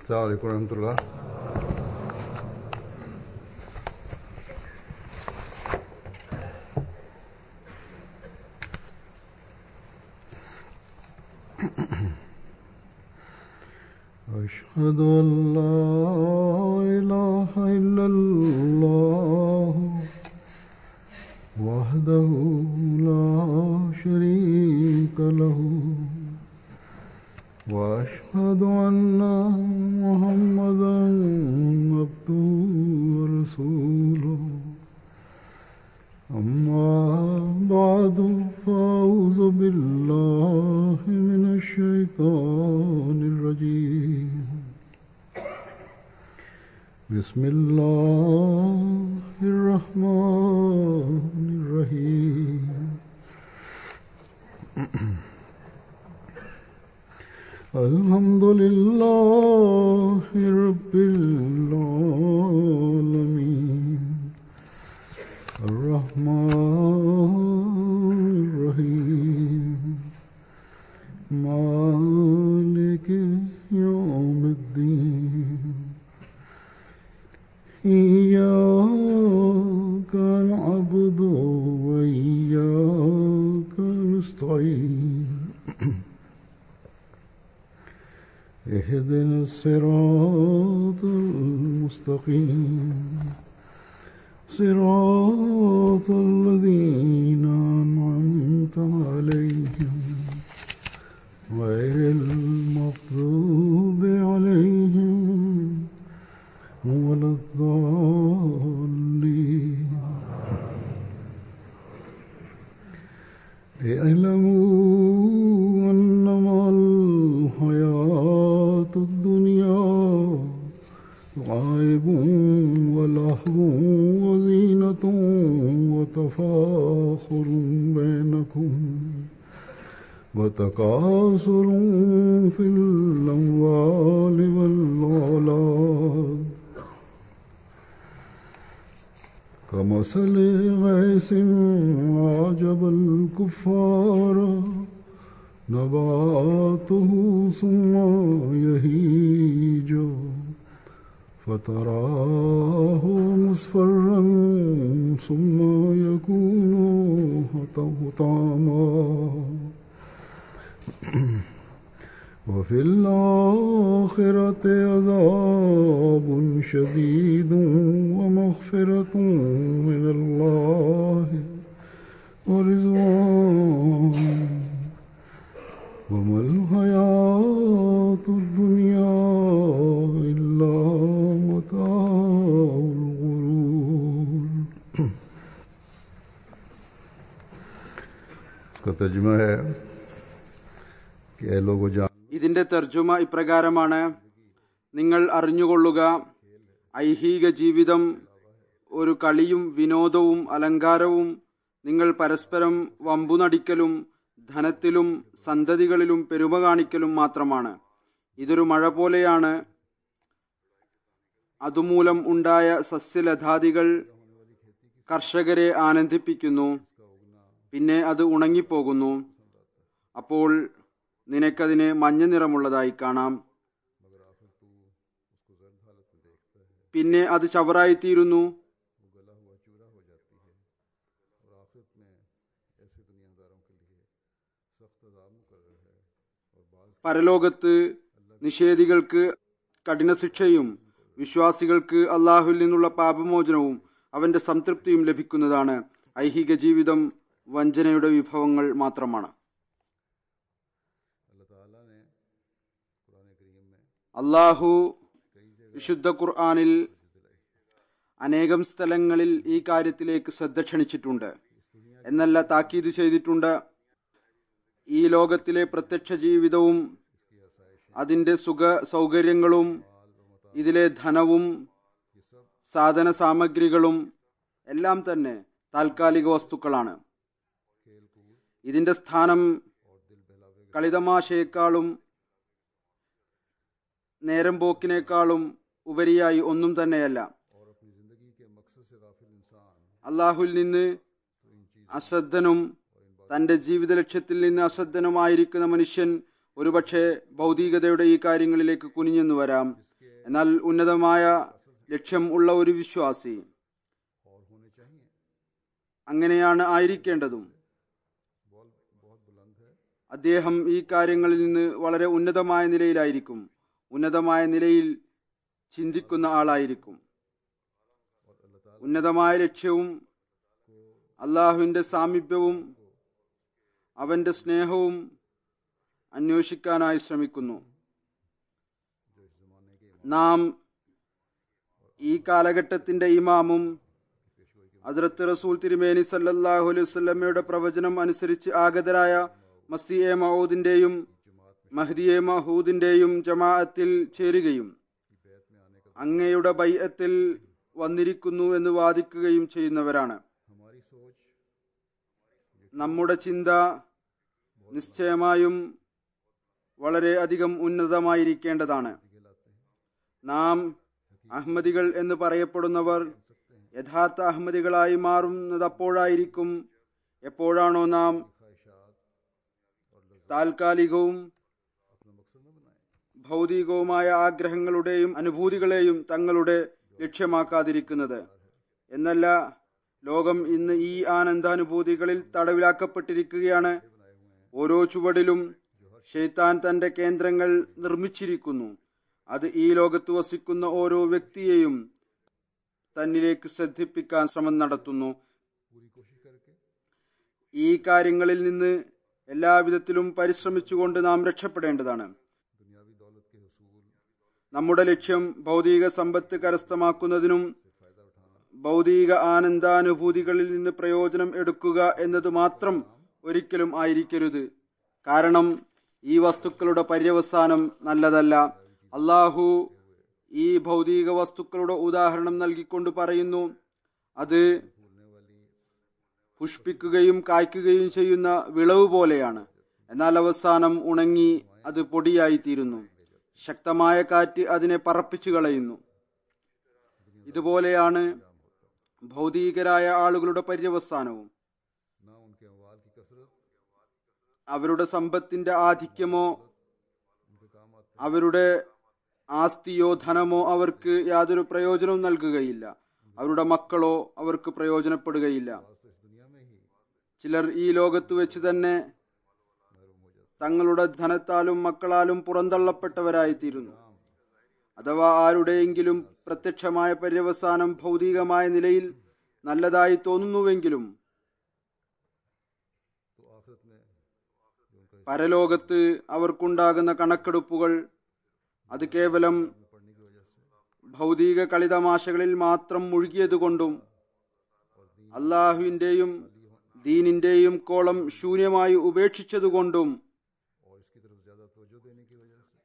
السلام عليكم ورحمة الله أشهد أن لا إله إلا الله وحده لا شريك له وأشهد أن محمدا عبده ورسوله أما بعد فأعوذ بالله من الشيطان الرجيم بسم الله الرحمن الرحيم الحمد لله رب العالمين الرحمن الرحيم مالك يوم الدين إياك نعبد وإياك نستعين اهدنا الصراط المستقيم صراط الذين أنعمت عليهم غير المغضوب عليهم ولا الضالين اعلموا أنما الحياة الدنيا لعب ولهو وزينة وتفاخر بينكم وتكاثر في الأموال والأولاد كمثل غيث أعجب الكفار نباته ثم يهيج فتراه مصفرا ثم يكون حطاما وفي الآخرة عذاب شديد ومغفرة من الله ورضوان وما الحياة الدنيا إلا متاع الغرور इसका तर्जुमा है कि ए लोगों जान ഇതിന്റെ തർജുമ ഇപ്രകാരമാണ് നിങ്ങൾ അറിഞ്ഞുകൊള്ളുക ഐഹിക ജീവിതം ഒരു കളിയും വിനോദവും അലങ്കാരവും നിങ്ങൾ പരസ്പരം വമ്പുനടിക്കലും ധനത്തിലും സന്തതികളിലും പെരുമ കാണിക്കലും മാത്രമാണ് ഇതൊരു മഴ പോലെയാണ് അതുമൂലം ഉണ്ടായ സസ്യലതാദികൾ കർഷകരെ ആനന്ദിപ്പിക്കുന്നു പിന്നെ അത് ഉണങ്ങിപ്പോകുന്നു അപ്പോൾ നിനക്കതിന് മഞ്ഞ നിറമുള്ളതായി കാണാം പിന്നെ അത് ചവറായിത്തീരുന്നു പരലോകത്ത് നിഷേധികൾക്ക് കഠിന ശിക്ഷയും വിശ്വാസികൾക്ക് അള്ളാഹുവിൽ നിന്നുള്ള പാപമോചനവും അവന്റെ സംതൃപ്തിയും ലഭിക്കുന്നതാണ് ഐഹിക ജീവിതം വഞ്ചനയുടെ വിഭവങ്ങൾ മാത്രമാണ് അള്ളാഹു വിശുദ്ധ ഖുർആാനിൽ അനേകം സ്ഥലങ്ങളിൽ ഈ കാര്യത്തിലേക്ക് ശ്രദ്ധ ക്ഷണിച്ചിട്ടുണ്ട് എന്നല്ല താക്കീത് ചെയ്തിട്ടുണ്ട് ഈ ലോകത്തിലെ പ്രത്യക്ഷ ജീവിതവും അതിന്റെ സുഖ സൗകര്യങ്ങളും ഇതിലെ ധനവും സാധന സാമഗ്രികളും എല്ലാം തന്നെ താൽക്കാലിക വസ്തുക്കളാണ് ഇതിന്റെ സ്ഥാനം കളിതമാശയേക്കാളും നേരം പോക്കിനേക്കാളും ഉപരിയായി ഒന്നും തന്നെയല്ല അള്ളാഹുൽ നിന്ന് അശ്രദ്ധനും തന്റെ ജീവിത ലക്ഷ്യത്തിൽ നിന്ന് അശ്രദ്ധനുമായിരിക്കുന്ന മനുഷ്യൻ ഒരുപക്ഷെ ഭൗതികതയുടെ ഈ കാര്യങ്ങളിലേക്ക് കുനിഞ്ഞെന്നു വരാം എന്നാൽ ഉന്നതമായ ലക്ഷ്യം ഉള്ള ഒരു വിശ്വാസി और होने चाहिए അങ്ങനെയാണ് ആയിരിക്കേണ്ടതും बहुत बहुत बुलंद है അദ്ദേഹം ഈ കാര്യങ്ങളിൽ നിന്ന് വളരെ ഉന്നതമായ നിലയിലായിരിക്കും ഉന്നതമായ നിലയിൽ ചിന്തിക്കുന്ന ആളായിരിക്കും ഉന്നതമായ ലക്ഷ്യവും അള്ളാഹുവിന്റെ സാമീപ്യവും അവന്റെ സ്നേഹവും അന്വേഷിക്കാനായി ശ്രമിക്കുന്നു നാം ഈ കാലഘട്ടത്തിന്റെ ഇമാമും ഹസ്രത്ത് റസൂൽ തിരുമേനി സല്ലല്ലാഹു അലൈഹി വസല്ലമയുടെ പ്രവചനം അനുസരിച്ച് ആഗതരായ മസിയെ മഹൂദിന്റെയും മഹ്ദിയെ മഹൂദിന്റെയും ജമാഅത്തിൽ ചേരുകയും അങ്ങയുടെ ബൈഅത്തിൽ വന്നിരിക്കുന്നു എന്ന് വാദിക്കുകയും ചെയ്യുന്നവരാണ് हमारी सोच നമ്മുടെ ചിന്ത നിശ്ചയമായും വളരെ അധികം ഉന്നതമായിരിക്കേണ്ടതാണ് നാം അഹമ്മദികൾ എന്ന് പറയപ്പെടുന്നവർ യഥാർത്ഥ അഹമ്മദികളായി മാറുന്നത് അപ്പോഴായിരിക്കും എപ്പോഴാണോ നാം താൽക്കാലികവും ഭൗതികവുമായ ആഗ്രഹങ്ങളുടെയും അനുഭൂതികളെയും തങ്ങളുടെ ലക്ഷ്യമാക്കാതിരിക്കുന്നത് എന്നല്ല ലോകം ഇന്ന് ഈ ആനന്ദാനുഭൂതികളിൽ തടവിലാക്കപ്പെട്ടിരിക്കുകയാണ് ഓരോ ചുവടിലും ഷെയ്ത്താൻ തന്റെ കേന്ദ്രങ്ങൾ നിർമ്മിച്ചിരിക്കുന്നു അത് ഈ ലോകത്ത് വസിക്കുന്ന ഓരോ വ്യക്തിയെയും തന്നിലേക്ക് ശ്രദ്ധിപ്പിക്കാൻ ശ്രമം നടത്തുന്നു ഈ കാര്യങ്ങളിൽ നിന്ന് എല്ലാവിധത്തിലും പരിശ്രമിച്ചുകൊണ്ട് നാം രക്ഷപ്പെടേണ്ടതാണ് दुनियावी दौलत के हसूल നമ്മുടെ ലക്ഷ്യം ഭൗതിക സമ്പത്ത് കരസ്ഥമാക്കുന്നതിനും ഭൗതിക ആനന്ദാനുഭൂതികളിൽ നിന്ന് പ്രയോജനം എടുക്കുക എന്നത് മാത്രം ഒരിക്കലും ആയിരിക്കരുത് കാരണം ഈ വസ്തുക്കളുടെ പര്യവസാനം നല്ലതല്ല അള്ളാഹു ഈ ഭൗതിക വസ്തുക്കളുടെ ഉദാഹരണം നൽകിക്കൊണ്ട് പറയുന്നു അത് പുഷ്പിക്കുകയും കായ്ക്കുകയും ചെയ്യുന്ന വിളവ് പോലെയാണ് എന്നാൽ അവസാനം ഉണങ്ങി അത് പൊടിയായിത്തീരുന്നു ശക്തമായ കാറ്റ് അതിനെ പറപ്പിച്ചു കളയുന്നു ഇതുപോലെയാണ് ഭൗതികരായ ആളുകളുടെ പര്യവസാനവും ना उनके अमवाल की कसरत അവരുടെ സമ്പത്തിന്റെ ആധിക്യമോ അവരുടെ ആസ്തിയോ ധനമോ അവർക്ക് യാതൊരു പ്രയോജനവും നൽകുകയില്ല അവരുടെ മക്കളോ അവർക്ക് പ്രയോജനപ്പെടുകയില്ല तो इस दुनिया में ही ചിലർ ഈ ലോകത്ത് വെച്ച് തന്നെ തങ്ങളുടെ ധനത്താലും മക്കളാലും പുറന്തള്ളപ്പെട്ടവരായിത്തീരുന്നു അഥവാ ആരുടെയെങ്കിലും പ്രത്യക്ഷമായ പര്യവസാനം ഭൗതികമായ നിലയിൽ നല്ലതായി തോന്നുന്നുവെങ്കിലും तो आखिरत में जो उनका പരലോകത്ത് അവർക്കുണ്ടാകുന്ന കണക്കെടുപ്പുകൾ അത് കേവലം पढ़ने की वजह से ഭൗതിക കളിതമാശകളിൽ മാത്രം മുഴുകിയതുകൊണ്ടും അള്ളാഹുവിന്റെയും ദീനിന്റെയും കോളം ശൂന്യമായി ഉപേക്ഷിച്ചതുകൊണ്ടും और इसकी तरफ ज्यादा तवज्जो देने की वजह से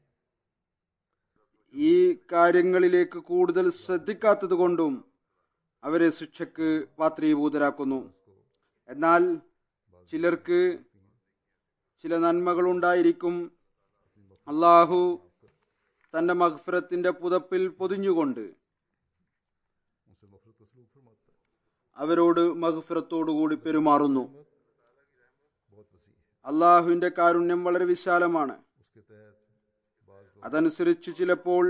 ഈ കാര്യങ്ങളിലേക്ക് കൂടുതൽ ശ്രദ്ധിക്കാത്തതുകൊണ്ടും അവരെ ശിക്ഷക്ക് പാത്രീഭൂതരാക്കുന്നു എന്നാൽ ചിലർക്ക് ചില നന്മകളുണ്ടായിരിക്കും അള്ളാഹു തന്റെ മഹ്ഫിറത്തിന്റെ പുതപ്പിൽ പൊതിഞ്ഞുകൊണ്ട് उनसे मफरत का सलूक फरमाता है അവരോട് മഹ്ഫിറത്തോടുകൂടി പെരുമാറുന്നു बहुत वसी है അള്ളാഹുവിന്റെ കാരുണ്യം വളരെ വിശാലമാണ് उसके तहत बाज लोग അതനുസരിച്ച് ചിലപ്പോൾ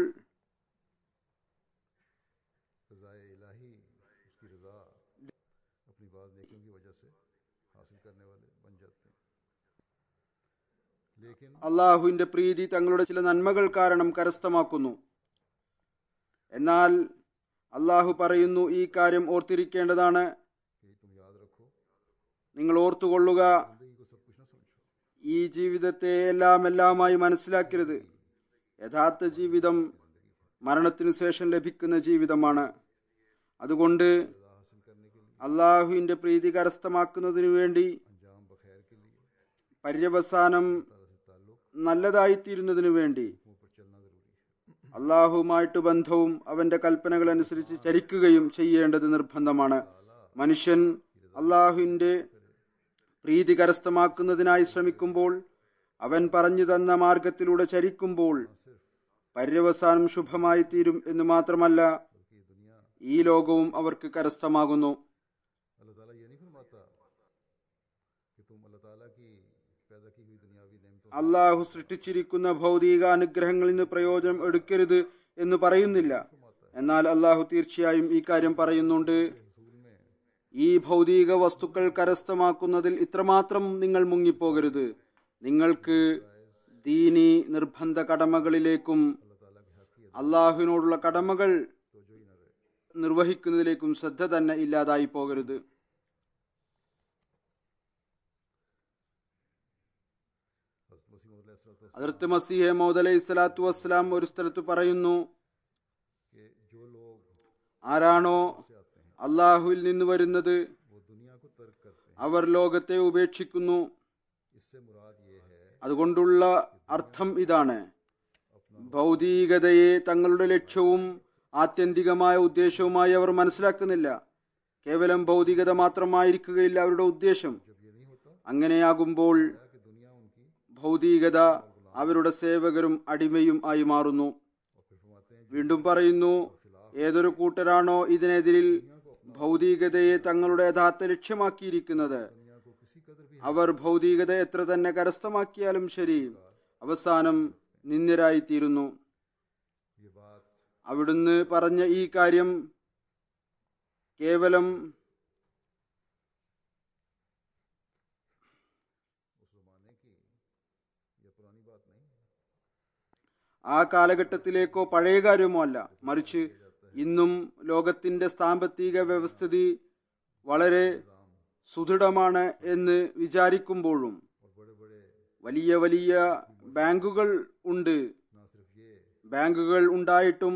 रजाए इलाही उसकी रजा अपनी बात नेकियों की वजह से हासिल करने वाले बन जाते हैं लेकिन അള്ളാഹുവിന്റെ പ്രീതി തങ്ങളുടെ ചില നന്മകൾ കാരണം കരസ്ഥമാക്കുന്നു എന്നാൽ അള്ളാഹു പറയുന്നു ഈ കാര്യം ഓർത്തിരിക്കേണ്ടതാണ് यही तुम याद रखो നിങ്ങൾ ഓർത്തുകൊള്ളുക जिंदगी को सब कुछ ना समझो ഈ ജീവിതത്തെ എല്ലാം എല്ലാമായി മനസ്സിലാക്കരുത് യഥാർത്ഥ ജീവിതം മരണത്തിനു ശേഷം ലഭിക്കുന്ന ജീവിതമാണ് അതുകൊണ്ട് हासिल करने के लिए അള്ളാഹുവിന്റെ പ്രീതി കരസ്ഥമാക്കുന്നതിനു വേണ്ടി अंजाम बखैर के लिए പര്യവസാനം ताला से ताल्लुक നല്ലതായിത്തീരുന്നതിനു വേണ്ടി मुंह पर चलना जरूरी है അള്ളാഹുമായിട്ട് ബന്ധവും അവന്റെ കൽപ്പനകൾ അനുസരിച്ച് ചരിക്കുകയും ചെയ്യേണ്ടത് നിർബന്ധമാണ് മനുഷ്യൻ അള്ളാഹുവിന്റെ പ്രീതി കരസ്ഥമാക്കുന്നതിനായി ശ്രമിക്കുമ്പോൾ അവൻ പറഞ്ഞു തന്ന മാർഗത്തിലൂടെ ചരിക്കുമ്പോൾ പര്യവസാനം ശുഭമായി തീരും എന്ന് മാത്രമല്ല बल्कि ये दुनिया ഈ ലോകവും അവർക്ക് കരസ്ഥമാകുന്നു अल्लाह ताला ये नहीं फरमाता कि तुम अल्लाह ताला की पैदा की हुई दुनियावी नेमतों അള്ളാഹു സൃഷ്ടിച്ചിരിക്കുന്ന ഭൗതിക അനുഗ്രഹങ്ങളിൽ നിന്ന് പ്രയോജനം എടുക്കരുത് എന്ന് പറയുന്നില്ല എന്നാൽ അള്ളാഹു തീർച്ചയായും ഈ കാര്യം പറയുന്നുണ്ട് ഈ ഭൗതിക വസ്തുക്കൾ കരസ്ഥമാക്കുന്നതിൽ ഇത്രമാത്രം നിങ്ങൾ മുങ്ങിപ്പോകരുത് നിങ്ങൾക്ക് ദീനി നിർബന്ധ കടമകളിലേക്കും അള്ളാഹുവിനോടുള്ള കടമകൾ നിർവഹിക്കുന്നതിലേക്കും ശ്രദ്ധ തന്നെ ഇല്ലാതായി പോകരുത് അതിർത്ത് മസീഹെ മൗദ് അലൈഹി സ്വലാത്തു വസ്സലാം ഒരു സ്ഥലത്ത് പറയുന്നു कि जो लोग ആരാണോ അള്ളാഹുവിൽ നിന്ന് വരുന്നത് वो दुनिया को तर्क करते हैं അവർ ലോകത്തെ ഉപേക്ഷിക്കുന്നു इससे मुराद ये है അതുകൊണ്ടുള്ള അർത്ഥം ഇതാണ് ഭൗതികതയെ തങ്ങളുടെ ലക്ഷ്യവും ആത്യന്തികമായ ഉദ്ദേശവുമായി അവർ മനസ്സിലാക്കുന്നില്ല കേവലം ഭൗതികത മാത്രമായിരിക്കുകയില്ല അവരുടെ ഉദ്ദേശം जब ये नहीं होता അങ്ങനെയാകുമ്പോൾ कि दुनिया उनकी ഭൗതികത അവരുടെ സേവകരും അടിമയും ആയി മാറുന്നു और फिर फरमाते हैं വീണ്ടും പറയുന്നു ഏതൊരു കൂട്ടരാണോ ഇതിനെതിരിൽ ഭൗതികതയെ തങ്ങളുടെ യഥാർത്ഥ ലക്ഷ്യമാക്കിയിരിക്കുന്നത് दुनिया को किसी कदर भी അവർ ഭൗതികത എത്ര തന്നെ കരസ്ഥമാക്കിയാലും ശരി അവസാനം നിന്ദ്യരായിത്തീരുന്നു ये बात അവിടുന്ന് പറഞ്ഞ ഈ കാര്യം കേവലം उस जमाने की ये पुरानी बात नहीं है ആ കാലഘട്ടത്തിലേക്കോ പഴയ കാര്യമോ അല്ല മറിച്ച് ഇന്നും ലോകത്തിന്റെ സാമ്പത്തിക വ്യവസ്ഥിതി വളരെ സുദൃഢമാണ് എന്ന് വിചാരിക്കുമ്പോഴും और बड़े बड़े വലിയ വലിയ ബാങ്കുകൾ ഉണ്ട് ना सिर्फ ये ബാങ്കുകൾ ഉണ്ടായിട്ടും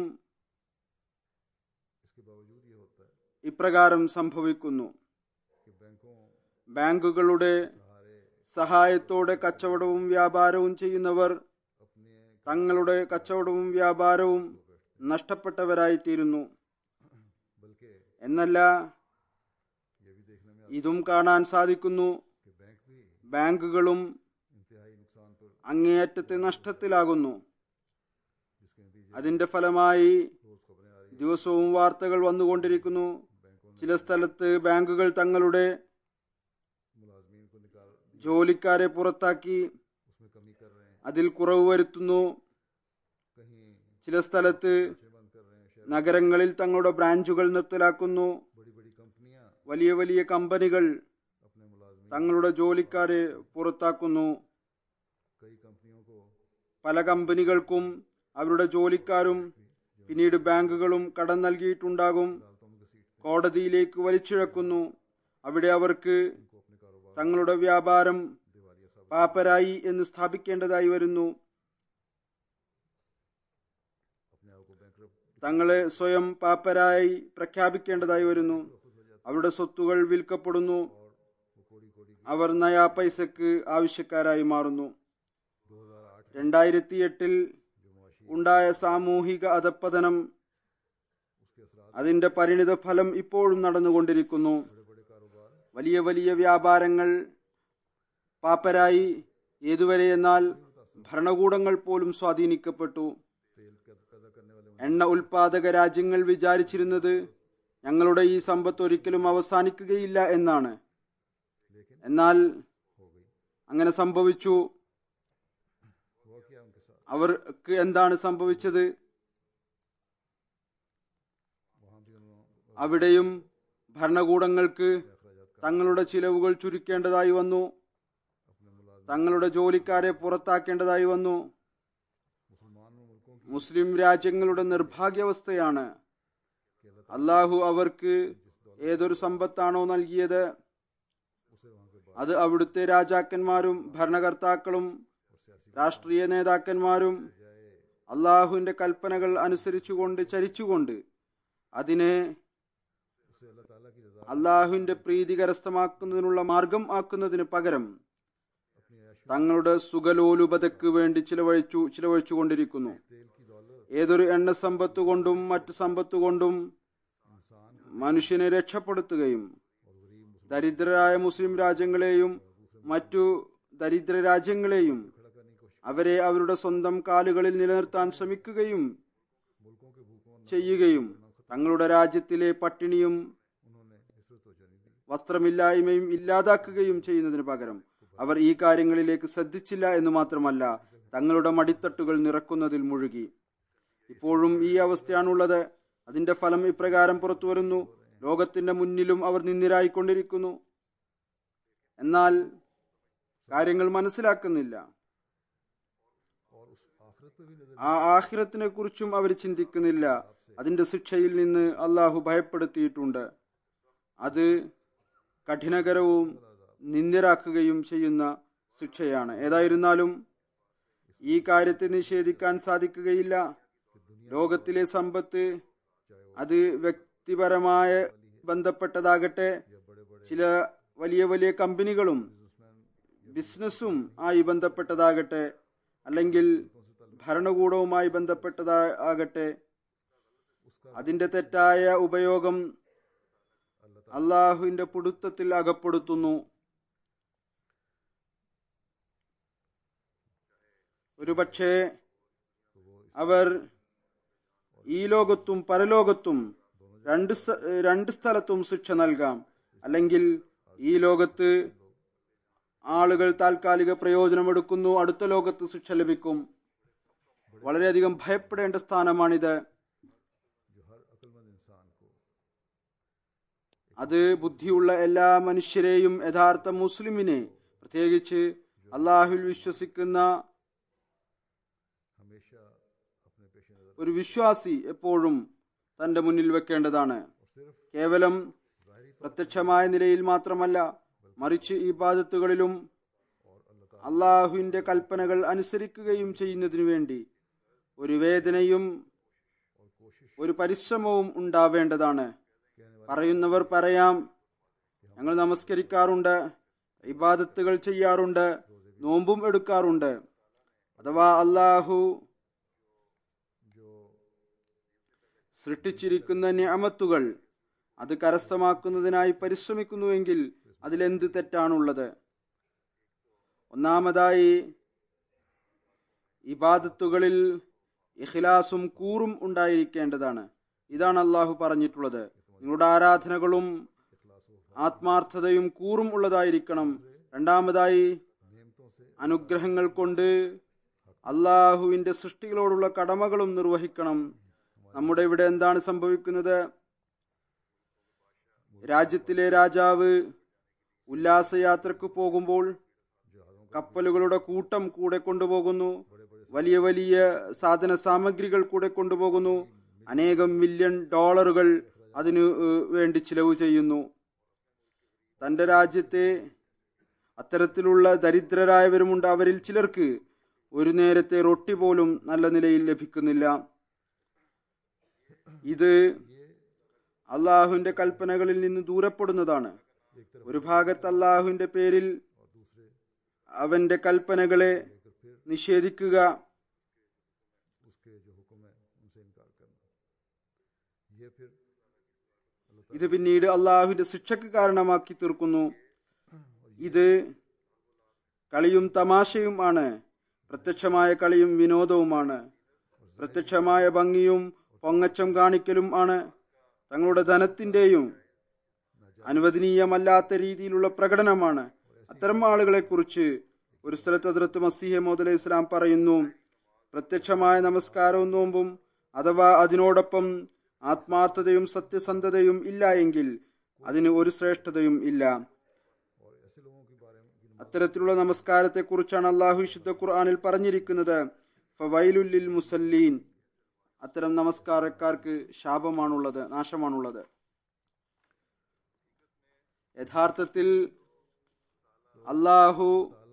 इसके बावजूद ये होता है ഇപ്രകാരം സംഭവിക്കുന്നു कि बैंकों ബാങ്കുകളുടെ सहारे സഹായത്തോടെ കച്ചവടവും വ്യാപാരവും ചെയ്യുന്നവർ अपने തങ്ങളുടെ കച്ചവടവും വ്യാപാരവും നഷ്ടപ്പെട്ടവരായിത്തീരുന്നു बल्कि എന്നല്ല ये भी देखने में ഇതും കാണാൻ സാധിക്കുന്നു आता है कि बैंक भी ബാങ്കുകളും इंतहाई नुकसान पर അങ്ങേയറ്റത്തെ നഷ്ടത്തിലാകുന്നു जिसके नतीजे അതിന്റെ ഫലമായി रोज खबरें आ रही ദിവസവും വാർത്തകൾ വന്നുകൊണ്ടിരിക്കുന്നു ചില സ്ഥലത്ത് ബാങ്കുകൾ തങ്ങളുടെ मुलाजमीन को निकाल ജോലിക്കാരെ പുറത്താക്കി उसमें कमी कर रहे हैं അതിൽ കുറവ് വരുത്തുന്നു कहीं ചില സ്ഥലത്ത് शे बंद कर रहे हैं शहर നഗരങ്ങളിൽ തങ്ങളുടെ ബ്രാഞ്ചുകൾ നിർത്തലാക്കുന്നു बड़ी बड़ी कंपनियां വലിയ വലിയ കമ്പനികൾ अपने मुलाजमीन തങ്ങളുടെ ജോലിക്കാരെ പുറത്താക്കുന്നു कई कंपनियों को പല കമ്പനികൾക്കും അവരുടെ ജോലിക്കാരും പിന്നീട് ബാങ്കുകളും കടം നൽകിയിട്ടുണ്ടാകും अदालतों में घसीटते കോടതിയിലേക്ക് വലിച്ചിഴക്കുന്നു അവിടെ അവർക്ക് हैं उनको अपने कारोबार തങ്ങളുടെ വ്യാപാരം दिवालिया साबित പാപ്പരായി എന്ന് സ്ഥാപിക്കേണ്ടതായി വരുന്നു अपने आप को बैंक തങ്ങളെ സ്വയം പാപ്പരായി പ്രഖ്യാപിക്കേണ്ടതായി വരുന്നു അവരുടെ സ്വത്തുകൾ വിൽക്കപ്പെടുന്നു और वो कोड़ी कोड़ी അവർ നയാ പൈസക്ക് ആവശ്യക്കാരായി മാറുന്നു 2008 രണ്ടായിരത്തി എട്ടിൽ जो मुआशी ഉണ്ടായ സാമൂഹിക അധപ്പതനം उसके असरात അതിന്റെ പരിണിത ഫലം ഇപ്പോഴും നടന്നുകൊണ്ടിരിക്കുന്നു बड़े बड़े कारोबार വലിയ വലിയ വ്യാപാരങ്ങൾ പാപ്പരായി ഏതുവരെ എന്നാൽ ഭരണകൂടങ്ങൾ പോലും സ്വാധീനിക്കപ്പെട്ടു तेल पैदा पैदा करने वाले എണ്ണ ഉൽപാദക രാജ്യങ്ങൾ വിചാരിച്ചിരുന്നത് ഞങ്ങളുടെ ഈ സമ്പത്ത് ഒരിക്കലും അവസാനിക്കുകയില്ല എന്നാണ് लेकिन എന്നാൽ हो गई അങ്ങനെ സംഭവിച്ചു हुआ क्या उनके साथ അവർക്ക് എന്താണ് സംഭവിച്ചത് वहां भी उन्होंने അവിടെയും ഭരണകൂടങ്ങൾക്ക് अखराजात का തങ്ങളുടെ ചിലവുകൾ ചുരുക്കേണ്ടതായി വന്നു अपने मुलाजिम തങ്ങളുടെ ജോലിക്കാരെ പുറത്താക്കേണ്ടതായി വന്നു मुसलमान मुल्कों की മുസ്ലിം രാജ്യങ്ങളുടെ നിർഭാഗ്യാവസ്ഥയാണ് कि अल्लाह അള്ളാഹു അവർക്ക് ഏതൊരു സമ്പത്താണോ നൽകിയത് उसे वहां के बाद അത് അവിടുത്തെ രാജാക്കന്മാരും ഭരണകർത്താക്കളും और सियासी രാഷ്ട്രീയ നേതാക്കന്മാരും जाए അള്ളാഹുവിന്റെ കൽപ്പനകൾ അനുസരിച്ചുകൊണ്ട് ചരിച്ചുകൊണ്ട് അതിനെ उसे अल्लाह ताला की रजा അള്ളാഹുവിന്റെ പ്രീതി കരസ്ഥമാക്കുന്നതിനുള്ള മാർഗം ആക്കുന്നതിന് പകരം अपनी ऐश തങ്ങളുടെ സുഖലോലുപതയ്ക്ക് വേണ്ടി ചിലവഴിച്ചു ചിലവഴിച്ചുകൊണ്ടിരിക്കുന്നു तेल की दौलत ഏതൊരു എണ്ണ സമ്പത്ത് കൊണ്ടും മറ്റ് സമ്പത്ത് കൊണ്ടും इंसान മനുഷ്യനെ രക്ഷപ്പെടുത്തുകയും और गरीब मुसलमान ദരിദ്രരായ മുസ്ലിം രാജ്യങ്ങളെയും മറ്റു ദരിദ്ര രാജ്യങ്ങളെയും खड़ा करने की कोशिश അവരെ അവരുടെ സ്വന്തം കാലുകളിൽ നിലനിർത്താൻ ശ്രമിക്കുകയും मुल्कों के भूखों और ചെയ്യുകയും തങ്ങളുടെ രാജ്യത്തിലെ പട്ടിണിയും उन्होंने इसरो तोजह नहीं दी വസ്ത്രമില്ലായ്മയും ഇല്ലാതാക്കുകയും ചെയ്യുന്നതിന് പകരം അവർ ഈ കാര്യങ്ങളിലേക്ക് ശ്രദ്ധിച്ചില്ല എന്ന് മാത്രമല്ല തങ്ങളുടെ മടിത്തട്ടുകൾ നിറക്കുന്നതിൽ മുഴുകി ഇപ്പോഴും ഈ അവസ്ഥയാണുള്ളത് അതിന്റെ ഫലം ഇപ്രകാരം പുറത്തു വരുന്നു ലോകത്തിന്റെ മുന്നിലും അവർ നിന്നിരായിക്കൊണ്ടിരിക്കുന്നു എന്നാൽ കാര്യങ്ങൾ മനസ്സിലാക്കുന്നില്ല और उस आखिरत पे भी नजर ആ ആഹിറത്തിനെ കുറിച്ചും അവർ ചിന്തിക്കുന്നില്ല അതിന്റെ ശിക്ഷയിൽ നിന്ന് അള്ളാഹു ഭയപ്പെടുത്തിയിട്ടുണ്ട് അത് കഠിനകരവും നിന്ദ്യരാക്കുകയും ചെയ്യുന്ന ശിക്ഷയാണ് ഏതായിരുന്നാലും ഈ കാര്യത്തെ നിഷേധിക്കാൻ സാധിക്കുകയില്ല ലോകത്തിലെ സമ്പത്ത് അത് വ്യക്തിപരമായ ബന്ധപ്പെട്ടതാകട്ടെ ചില വലിയ വലിയ കമ്പനികളും ബിസിനസ്സും ആയി ബന്ധപ്പെട്ടതാകട്ടെ അല്ലെങ്കിൽ ഭരണകൂടവുമായി ബന്ധപ്പെട്ടതാകട്ടെ അതിന്റെ തെറ്റായ ഉപയോഗം അള്ളാഹുവിന്റെ പുടുത്തത്തിൽ അകപ്പെടുത്തുന്നു ഒരുപക്ഷെ അവർ ഈ ലോകത്തും പരലോകത്തും രണ്ട് സ്ഥ- രണ്ട് സ്ഥലത്തും ശിക്ഷ നൽകാം അല്ലെങ്കിൽ ഈ ലോകത്ത് ആളുകൾ താൽക്കാലിക പ്രയോജനമെടുക്കുന്നു അടുത്ത ലോകത്ത് ശിക്ഷ ലഭിക്കും വളരെയധികം ഭയപ്പെടേണ്ട സ്ഥാനമാണിത് जो हर अक्लमंद इंसान को അത് ബുദ്ധിയുള്ള എല്ലാ മനുഷ്യരെയും യഥാർത്ഥ മുസ്ലിമിനെ പ്രത്യേകിച്ച് അള്ളാഹുൽ വിശ്വസിക്കുന്ന हमेशा अपने पेश नजर ഒരു വിശ്വാസി എപ്പോഴും തന്റെ മുന്നിൽ വെക്കേണ്ടതാണ് കേവലം പ്രത്യക്ഷമായ നിലയിൽ മാത്രമല്ല മറിച്ച് ഈ ബാധത്തുകളിലും അള്ളാഹുവിന്റെ കൽപ്പനകൾ അനുസരിക്കുകയും ചെയ്യുന്നതിനു വേണ്ടി ഒരു വേദനയും ഒരു പരിശ്രമവും ഉണ്ടാവേണ്ടതാണ് പറയുന്നവർ പറയാം ഞങ്ങൾ നമസ്കരിക്കാറുണ്ട് ഇബാദത്തുകൾ ചെയ്യാറുണ്ട് നോമ്പും എടുക്കാറുണ്ട് അഥവാ അള്ളാഹു സൃഷ്ടിച്ചിരിക്കുന്ന ഞാമത്തുകൾ അത് കരസ്ഥമാക്കുന്നതിനായി പരിശ്രമിക്കുന്നുവെങ്കിൽ അതിലെന്ത് തെറ്റാണുള്ളത് ഒന്നാമതായി ഇബാദത്തുകളിൽ ഇഖ്ലാസും കൂറും ഉണ്ടായിരിക്കേണ്ടതാണ് ഇതാണ് അള്ളാഹു പറഞ്ഞിട്ടുള്ളത് നിങ്ങളുടെ ആരാധനകളും ആത്മാർത്ഥതയും കൂറും ഉള്ളതായിരിക്കണം രണ്ടാമതായി അനുഗ്രഹങ്ങൾ കൊണ്ട് അള്ളാഹുവിന്റെ സൃഷ്ടികളോടുള്ള കടമകളും നിർവഹിക്കണം നമ്മുടെ ഇവിടെ എന്താണ് സംഭവിക്കുന്നത് രാജ്യത്തിലെ രാജാവ് ഉല്ലാസയാത്രക്ക് പോകുമ്പോൾ കപ്പലുകളുടെ കൂട്ടം കൂടെ കൊണ്ടുപോകുന്നു വലിയ വലിയ സാധന സാമഗ്രികൾ കൂടെ കൊണ്ടുപോകുന്നു അനേകം മില്യൺ ഡോളറുകൾ അതിനു ഏഹ്, വേണ്ടി ചിലവ് ചെയ്യുന്നു തന്റെ രാജ്യത്തെ അത്തരത്തിലുള്ള ദരിദ്രരായവരുമുണ്ട് അവരിൽ ചിലർക്ക് ഒരു നേരത്തെ റൊട്ടി പോലും നല്ല നിലയിൽ ലഭിക്കുന്നില്ല ഇത് അള്ളാഹുവിന്റെ കൽപ്പനകളിൽ നിന്ന് ദൂരപ്പെടുന്നതാണ് ഒരു ഭാഗത്ത് അള്ളാഹുവിന്റെ പേരിൽ അവന്റെ കൽപ്പനകളെ നിഷേധിക്കുക उसके जो हुक्म है उनसे इनकार करना ये फिर ഇത് പിന്നീട് അള്ളാഹുവിന്റെ ശിക്ഷക്ക് കാരണമാക്കി തീർക്കുന്നു ഇത് കളിയും തമാശയുമാണ് പ്രത്യക്ഷമായ കളിയും വിനോദവുമാണ് പ്രത്യക്ഷമായ ഭംഗിയും പൊങ്ങച്ചം കാണിക്കലും ആണ് തങ്ങളുടെ ധനത്തിന്റെയും അനുവദനീയമല്ലാത്ത രീതിയിലുള്ള പ്രകടനമാണ് അത്തരം ആളുകളെ കുറിച്ച് ഒരു സ്ഥലത്ത് ഹദ്രത്ത് മസീഹ മോദ് ഇസ്ലാം പറയുന്നു പ്രത്യക്ഷമായ നമസ്കാരവും നോമ്പും അഥവാ അതിനോടൊപ്പം ആത്മാർത്ഥതയും സത്യസന്ധതയും ഇല്ല എങ്കിൽ അതിന് ഒരു ശ്രേഷ്ഠതയും ഇല്ല और ऐसे लोगों के बारे में जिन അത്തരത്തിലുള്ള നമസ്കാരത്തെ കുറിച്ചാണ് അള്ളാഹു വിശുദ്ധ ഖുർആാനിൽ പറഞ്ഞിരിക്കുന്നത് ഫവൈലുല്ലിൽ മുസല്ലീൻ അത്തരം നമസ്കാരക്കാർക്ക് ശാപമാണുള്ളത് നാശമാണുള്ളത് യഥാർത്ഥത്തിൽ അള്ളാഹു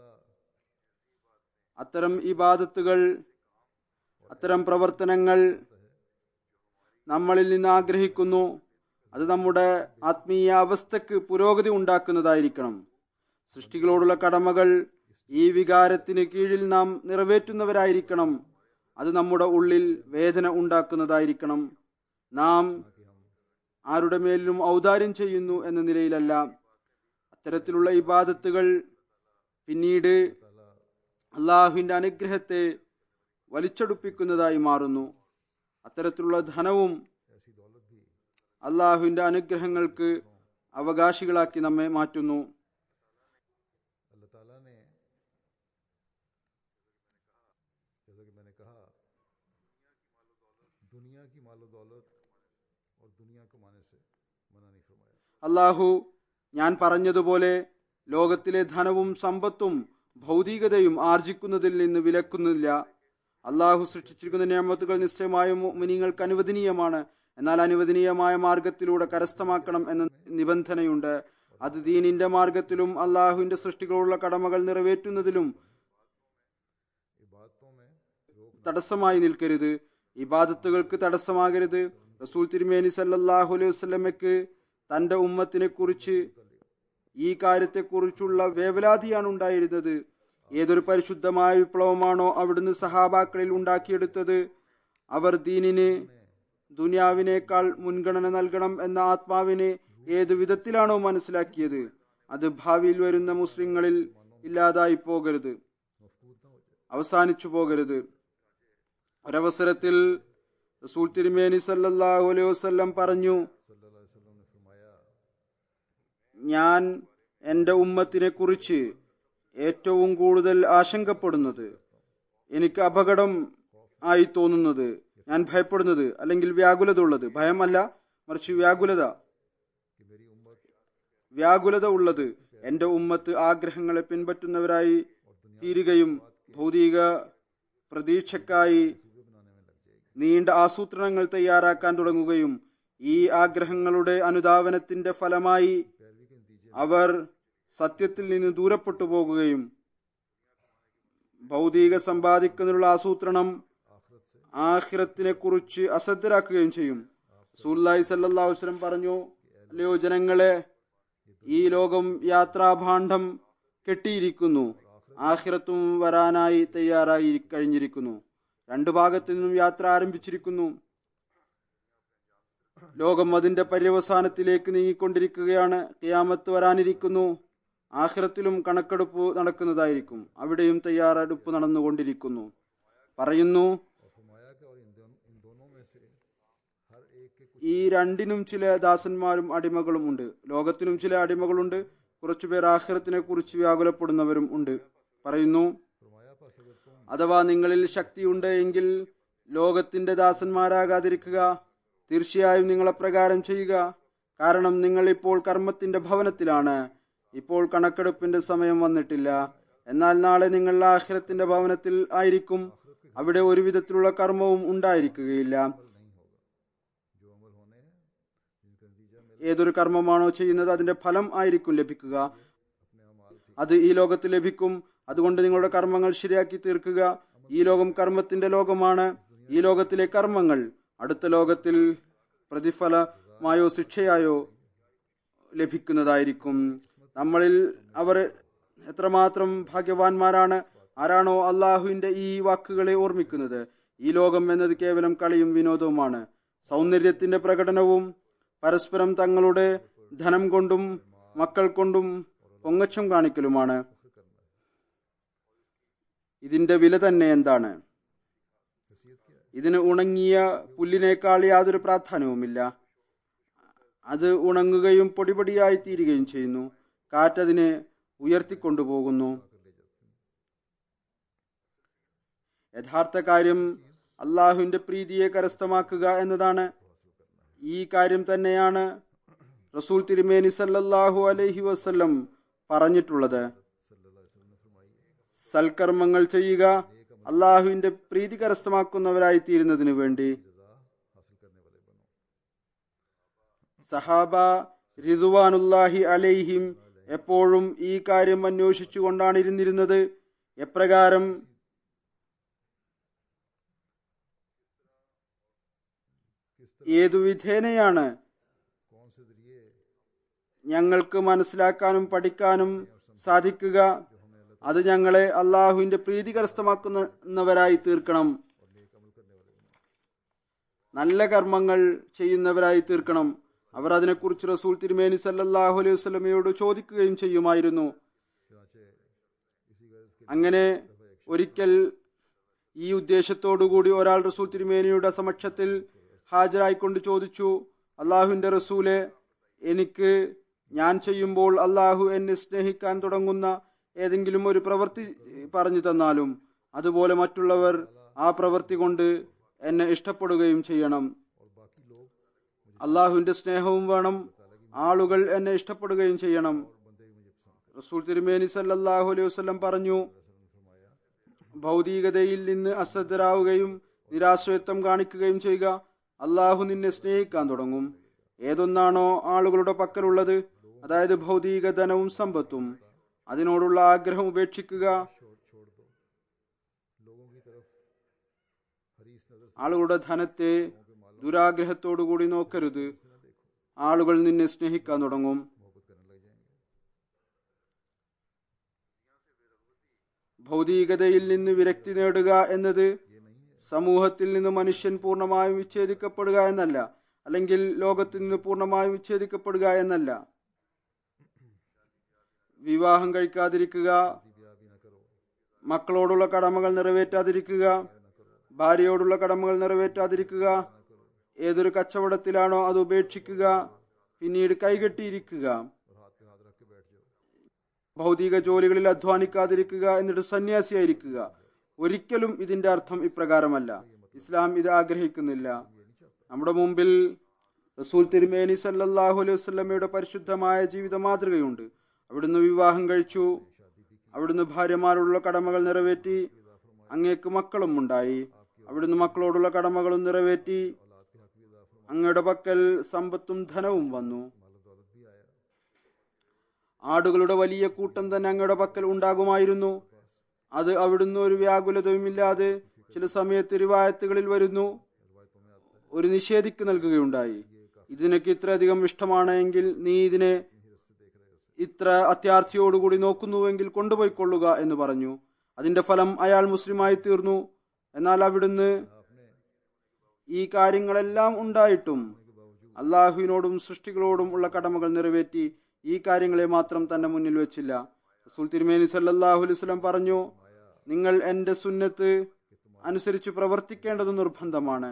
അത്തരം ഇബാദത്തുകൾ അത്തരം പ്രവർത്തനങ്ങൾ നമ്മളിൽ നിന്ന് ആഗ്രഹിക്കുന്നു അത് നമ്മുടെ ആത്മീയ അവസ്ഥക്ക് പുരോഗതി ഉണ്ടാക്കുന്നതായിരിക്കണം സൃഷ്ടികളോടുള്ള കടമകൾ ഈ വികാരത്തിന് കീഴിൽ നാം നിറവേറ്റുന്നവരായിരിക്കണം അത് നമ്മുടെ ഉള്ളിൽ വേദന ഉണ്ടാക്കുന്നതായിരിക്കണം നാം ആരുടെ മേലിലും ഔദാര്യം ചെയ്യുന്നു എന്ന നിലയിലല്ല അത്തരത്തിലുള്ള ഇബാദത്തുകൾ പിന്നീട് അള്ളാഹുവിന്റെ അനുഗ്രഹത്തെ വലിച്ചെടുപ്പിക്കുന്നതായി മാറുന്നു അത്തരത്തിലുള്ള ധനവും അള്ളാഹുവിന്റെ അനുഗ്രഹങ്ങൾക്ക് അവകാശികളാക്കി നമ്മെ മാറ്റുന്നു अल्लाह ताला ने जैसा कि मैंने कहा दुनिया की मालो दौलत और दुनिया कमाने से मना नहीं फरमाया അള്ളാഹു ഞാൻ പറഞ്ഞതുപോലെ ലോകത്തിലെ ധനവും സമ്പത്തും ഭൗതികതയും ആർജിക്കുന്നതിൽ നിന്ന് വിലക്കുന്നില്ല അള്ളാഹു സൃഷ്ടിച്ചിരിക്കുന്ന നിയമത്തുകൾ നിശ്ചയമായും മുനിങ്ങൾക്ക് അനുവദനീയമാണ് എന്നാൽ അനുവദനീയമായ മാർഗത്തിലൂടെ കരസ്ഥമാക്കണം എന്ന നിബന്ധനയുണ്ട് അത് ദീനിന്റെ മാർഗത്തിലും അള്ളാഹുവിന്റെ സൃഷ്ടികളുള്ള കടമകൾ നിറവേറ്റുന്നതിലും इबादतों में रोक തടസ്സമായി നിൽക്കരുത് ഇബാദത്തുകൾക്ക് തടസ്സമാകരുത് റസൂൽ തിരുമേനി സല്ലല്ലാഹു അലൈഹി വസല്ലമയ്ക്ക് തന്റെ ഉമ്മത്തിനെ കുറിച്ച് ഈ കാര്യത്തെക്കുറിച്ചുള്ള വേവലാതിയാണ് ഉണ്ടായിരുന്നത് ഏതൊരു പരിശുദ്ധമായ വിപ്ലവമാണോ അവിടുന്ന് സഹാബാക്കളിൽ ഉണ്ടാക്കിയെടുത്തത് അവർ ദീനിന് ദുനിയാവിനേക്കാൾ മുൻഗണന നൽകണം എന്ന ആത്മാവിനെ ഏതു വിധത്തിലാണോ മനസ്സിലാക്കിയത് അത് ഭാവിയിൽ വരുന്ന മുസ്ലിങ്ങളിൽ ഇല്ലാതായി പോകരുത് मफकूद ना हो जाए അവസാനിച്ചു പോകരുത് ഒരവസരത്തിൽ റസൂൽ തിരുമേനി സല്ലല്ലാഹു അലൈഹി വസല്ലം പറഞ്ഞു सल्लल्लाहु अलैहि वसल्लम ने फरमाया ഞാൻ എന്റെ ഉമ്മത്തിനെ കുറിച്ച് ഏറ്റവും കൂടുതൽ ആശങ്കപ്പെടുന്നത് എനിക്ക് അപകടം ആയി തോന്നുന്നത് ഞാൻ ഭയപ്പെടുന്നത് അല്ലെങ്കിൽ വ്യാകുലത ഉള്ളത് ഭയമല്ല മറിച്ച് വ്യാകുലത कि मेरी उम्मत വ്യാകുലത ഉള്ളത് എന്റെ ഉമ്മത്ത് ആഗ്രഹങ്ങളെ പിൻപറ്റുന്നവരായി തീരുകയും ഭൗതിക പ്രതീക്ഷക്കായി सूबे बनाने में लग जाएगी നീണ്ട ആസൂത്രണങ്ങൾ തയ്യാറാക്കാൻ തുടങ്ങുകയും ഈ ആഗ്രഹങ്ങളുടെ അനുധാവനത്തിന്റെ ഫലമായി पैरवी के नतीजे അവർ സത്യത്തിൽ നിന്ന് ദൂരപ്പെട്ടു പോകുകയും ഭൗതിക സമ്പാദിക്കുന്നതിനുള്ള ആസൂത്രണം आखिरत से ആഹിറത്തിനെ കുറിച്ച് അശ്രദ്ധരാക്കുകയും ചെയ്യും സൂല്ലായി സല്ലാ വസ്ലം പറഞ്ഞു അല്ലയോ ജനങ്ങളെ ഈ ലോകം യാത്രാഭാണ്ഡം കെട്ടിയിരിക്കുന്നു ആഹിറത്തും വരാനായി തയ്യാറായി കഴിഞ്ഞിരിക്കുന്നു രണ്ടു ഭാഗത്തു നിന്നും യാത്ര ആരംഭിച്ചിരിക്കുന്നു ലോകം അതിന്റെ പര്യവസാനത്തിലേക്ക് നീങ്ങിക്കൊണ്ടിരിക്കുകയാണ് ഖിയാമത്ത് വരാനിരിക്കുന്നു ആഖിറത്തിലും കണക്കെടുപ്പ് നടക്കുന്നതായിരിക്കും അവിടെയും തയ്യാറെടുപ്പ് നടന്നുകൊണ്ടിരിക്കുന്നു പറയുന്നു और फरमाया कि और इन दोनों इन दोनों में से हर एक के कुछ ഈ രണ്ടിനും ചില ദാസന്മാരും അടിമകളും ഉണ്ട് ലോകത്തിനും ചില അടിമകളുണ്ട് കുറച്ചുപേർ ആഖിറത്തിനെ കുറിച്ച് വ്യാകുലപ്പെടുന്നവരും ഉണ്ട് പറയുന്നു फरमाया पास अगर तुम അഥവാ നിങ്ങളിൽ ശക്തിയുണ്ട് എങ്കിൽ ലോകത്തിന്റെ ദാസന്മാരാകാതിരിക്കുക തീർച്ചയായും നിങ്ങൾ അപ്രകാരം ചെയ്യുക കാരണം നിങ്ങൾ ഇപ്പോൾ കർമ്മത്തിന്റെ ഭവനത്തിലാണ് ഇപ്പോൾ കണക്കെടുപ്പിന്റെ സമയം വന്നിട്ടില്ല എന്നാൽ നാളെ നിങ്ങൾ ആഖിറത്തിന്റെ ഭവനത്തിൽ ആയിരിക്കും അവിടെ ഒരു വിധത്തിലുള്ള കർമ്മവും ഉണ്ടായിരിക്കുകയില്ല जो अमल होने हैं जिनका नतीजा मिल ഏതൊരു കർമ്മമാണോ ചെയ്യുന്നത് അതിന്റെ ഫലം ആയിരിക്കും ലഭിക്കുക अपने अमाल ठीक അത് ഈ ലോകത്ത് ലഭിക്കും അതുകൊണ്ട് നിങ്ങളുടെ കർമ്മങ്ങൾ ശരിയാക്കി തീർക്കുക ഈ ലോകം കർമ്മത്തിന്റെ ലോകമാണ് ഈ ലോകത്തിലെ കർമ്മങ്ങൾ അടുത്ത ലോകത്തിൽ പ്രതിഫലമായോ ശിക്ഷയായോ ലഭിക്കുന്നതായിരിക്കും നമ്മളിൽ അവർ എത്രമാത്രം ഭാഗ്യവാന്മാരാണ് ആരാണോ അള്ളാഹുവിന്റെ ഈ വാക്കുകളെ ഓർമ്മിക്കുന്നത് ഈ ലോകം എന്നത് കേവലം കളിയും വിനോദവുമാണ് സൗന്ദര്യത്തിന്റെ പ്രകടനവും പരസ്പരം തങ്ങളുടെ ധനം കൊണ്ടും മക്കൾ കൊണ്ടും പൊങ്ങച്ചം കാണിക്കലുമാണ് ഇതിന്റെ വില തന്നെ എന്താണ് हैसियत क्या है ഇതിന് ഉണങ്ങിയ പുല്ലിനേക്കാൾ യാതൊരു പ്രാധാന്യവുമില്ല അത് ഉണങ്ങുകയും പൊടിപൊടിയായി തീരുകയും ചെയ്യുന്നു കാറ്റതിനെ ഉയർത്തിക്കൊണ്ടുപോകുന്നു യഥാർത്ഥ കാര്യം അള്ളാഹുവിന്റെ പ്രീതിയെ കരസ്ഥമാക്കുക എന്നതാണ് ഈ കാര്യം തന്നെയാണ് റസൂൽ തിരുമേനി സല്ലല്ലാഹു അലൈഹി വസല്ലം പറഞ്ഞിട്ടുള്ളത് सल्लल्लाहु अलैहि वसल्लम ने फरमाई സൽക്കർമ്മങ്ങൾ ചെയ്യുക അള്ളാഹുവിന്റെ പ്രീതി കരസ്ഥമാക്കുന്നവരായി തീരുന്നതിനു വേണ്ടി रजा हासिल करने वाले बनो സഹാബ റിതുവാനുല്ലാഹി അലൈഹിം എപ്പോഴും ഈ കാര്യം അന്വേഷിച്ചുകൊണ്ടാണ് ഇരുന്നിരുന്നത് എപ്രകാരം ഏതു വിധേനയാണ് कौन से जरिए ഞങ്ങൾക്ക് മനസ്സിലാക്കാനും പഠിക്കാനും സാധിക്കുക അത് ഞങ്ങളെ അള്ളാഹുവിന്റെ പ്രീതി കരസ്ഥമാക്കുന്നവരായി തീർക്കണം നല്ല കർമ്മങ്ങൾ ചെയ്യുന്നവരായി തീർക്കണം അവർ അതിനെക്കുറിച്ച് റസൂൽ തിരുമേനി സല്ലല്ലാഹു അലൈഹി വസല്ലമയോട് ചോദിക്കുകയും ചെയ്യുമായിരുന്നു चुनाचे इसी गर्ज के അങ്ങനെ ഒരിക്കൽ ഈ ഉദ്ദേശത്തോടുകൂടി ഒരാൾ റസൂൽ തിരുമേനിയുടെ സമക്ഷത്തിൽ ഹാജരായിക്കൊണ്ട് ചോദിച്ചു അള്ളാഹുവിന്റെ റസൂലെ എനിക്ക് ഞാൻ ചെയ്യുമ്പോൾ അള്ളാഹു എന്നെ സ്നേഹിക്കാൻ തുടങ്ങുന്ന ഏതെങ്കിലും ഒരു പ്രവൃത്തി പറഞ്ഞു തന്നാലും അതുപോലെ മറ്റുള്ളവർ ആ പ്രവൃത്തി കൊണ്ട് എന്നെ ഇഷ്ടപ്പെടുകയും ചെയ്യണം और बाकी लोग അള്ളാഹുവിന്റെ സ്നേഹവും വേണം ആളുകൾ എന്നെ ഇഷ്ടപ്പെടുകയും ചെയ്യണം बंदे भी मुझे पसंद റസൂൽ തിരുമേനി സല്ലല്ലാഹു അലൈഹി വസല്ലം പറഞ്ഞു ഭൗതികതയിൽ നിന്ന് അശ്രദ്ധരാവുകയും നിരാശ്രയത്വം കാണിക്കുകയും ചെയ്യുക അള്ളാഹു നിന്നെ സ്നേഹിക്കാൻ തുടങ്ങും ഏതൊന്നാണോ ആളുകളുടെ പക്കലുള്ളത് അതായത് ഭൗതിക ധനവും സമ്പത്തും അതിനോടുള്ള ആഗ്രഹം ഉപേക്ഷിക്കുക छोड़ छोड़ दो लोगों की तरफ हरीस नजर से ആളുകളുടെ ധനത്തെ ദുരാഗ്രഹത്തോടുകൂടി നോക്കരുത് ആളുകൾ നിന്നെ സ്നേഹിക്കാൻ തുടങ്ങും मोहब्बत करने लग जाएंगे ഭൗതികതയിൽ നിന്ന് വിരക്തി നേടുക എന്നത് സമൂഹത്തിൽ നിന്ന് മനുഷ്യൻ പൂർണ്ണമായും വിച്ഛേദിക്കപ്പെടുക എന്നല്ല അല്ലെങ്കിൽ ലോകത്തിൽ നിന്ന് പൂർണ്ണമായും വിച്ഛേദിക്കപ്പെടുക എന്നല്ല വിവാഹം കഴിക്കാതിരിക്കുക ब्याह भी ना करो മക്കളോടുള്ള കടമകൾ നിറവേറ്റാതിരിക്കുക ഭാര്യയോടുള്ള കടമകൾ നിറവേറ്റാതിരിക്കുക ഏതൊരു കച്ചവടത്തിലാണോ അത് ഉപേക്ഷിക്കുക പിന്നീട് കൈകെട്ടിയിരിക്കുക और हाथ पे हाथ रख के बैठ जाओ ഭൗതിക ജോലികളിൽ അധ്വാനിക്കാതിരിക്കുക എന്നിട്ട് സന്യാസിയായിരിക്കുക ഒരിക്കലും ഇതിന്റെ അർത്ഥം ഇപ്രകാരമല്ല ഇസ്ലാം ഇത് ആഗ്രഹിക്കുന്നില്ല നമ്മുടെ മുമ്പിൽ റസൂൽ തിരുമേനി സല്ലല്ലാഹു അലൈഹി വസല്ലമയുടെ പരിശുദ്ധമായ ജീവിത മാതൃകയുണ്ട് അവിടുന്ന് വിവാഹം കഴിച്ചു അവിടുന്ന് ഭാര്യമാരോടുള്ള കടമകൾ നിറവേറ്റി അങ്ങേക്ക് മക്കളും ഉണ്ടായി അവിടുന്ന് മക്കളോടുള്ള കടമകളും നിറവേറ്റി അങ്ങയുടെ പക്കൽ സമ്പത്തും ധനവും വന്നു माल दौलत भी आया ആടുകളുടെ വലിയ കൂട്ടം തന്നെ അങ്ങയുടെ പക്കൽ ഉണ്ടാകുമായിരുന്നു അത് അവിടുന്ന് ഒരു വ്യാകുലതയുമില്ലാതെ ചില സമയത്ത് റിവായത്തുകളിൽ വരുന്നു ഒരു നിഷേധിക്ക് നൽകുകയുണ്ടായി ഇതിനൊക്കെ ഇത്രയധികം ഇഷ്ടമാണ് എങ്കിൽ നീ ഇതിനെ ഇത്ര അത്യാർത്ഥിയോടുകൂടി നോക്കുന്നുവെങ്കിൽ കൊണ്ടുപോയിക്കൊള്ളുക എന്ന് പറഞ്ഞു അതിന്റെ ഫലം അയാൾ മുസ്ലിമായി തീർന്നു എന്നാൽ അവിടുന്ന് ഈ കാര്യങ്ങളെല്ലാം ഉണ്ടായിട്ടും അള്ളാഹുവിനോടും സൃഷ്ടികളോടും ഉള്ള കടമകൾ നിറവേറ്റി ഈ കാര്യങ്ങളെ മാത്രം തന്നെ മുന്നിൽ വെച്ചില്ല റസൂൽ തിരുമേനി സല്ലല്ലാഹു അലൈഹി വസല്ലം പറഞ്ഞു നിങ്ങൾ എന്റെ സുന്നത്ത് അനുസരിച്ച് പ്രവർത്തിക്കേണ്ടത് നിർബന്ധമാണ്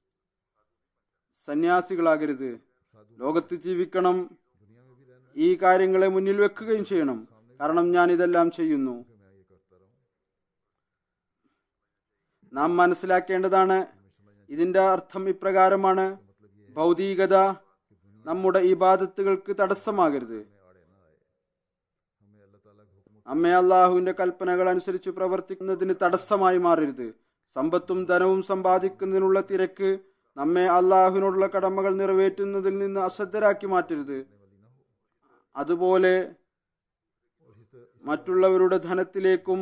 സന്യാസികളാകരുത് ലോകത്ത് ജീവിക്കണം ഈ കാര്യങ്ങളെ മുന്നിൽ വെക്കുകയും ചെയ്യണം കാരണം ഞാൻ ഇതെല്ലാം ചെയ്യുന്നു നാം മനസ്സിലാക്കേണ്ടതാണ് ഇതിന്റെ അർത്ഥം ഇപ്രകാരമാണ് ഭൗതികത നമ്മുടെ ഇബാദത്തുകൾക്ക് തടസ്സമാകരുത് അമ്മ അള്ളാഹുവിന്റെ കൽപ്പനകൾ അനുസരിച്ച് പ്രവർത്തിക്കുന്നതിന് തടസ്സമായി മാറരുത് സമ്പത്തും ധനവും സമ്പാദിക്കുന്നതിനുള്ള തിരക്ക് നമ്മെ അള്ളാഹുവിനോടുള്ള കടമകൾ നിറവേറ്റുന്നതിൽ നിന്ന് അശ്രദ്ധരാക്കി മാറ്റരുത് അതുപോലെ മറ്റുള്ളവരുടെ ധനത്തിലേക്കും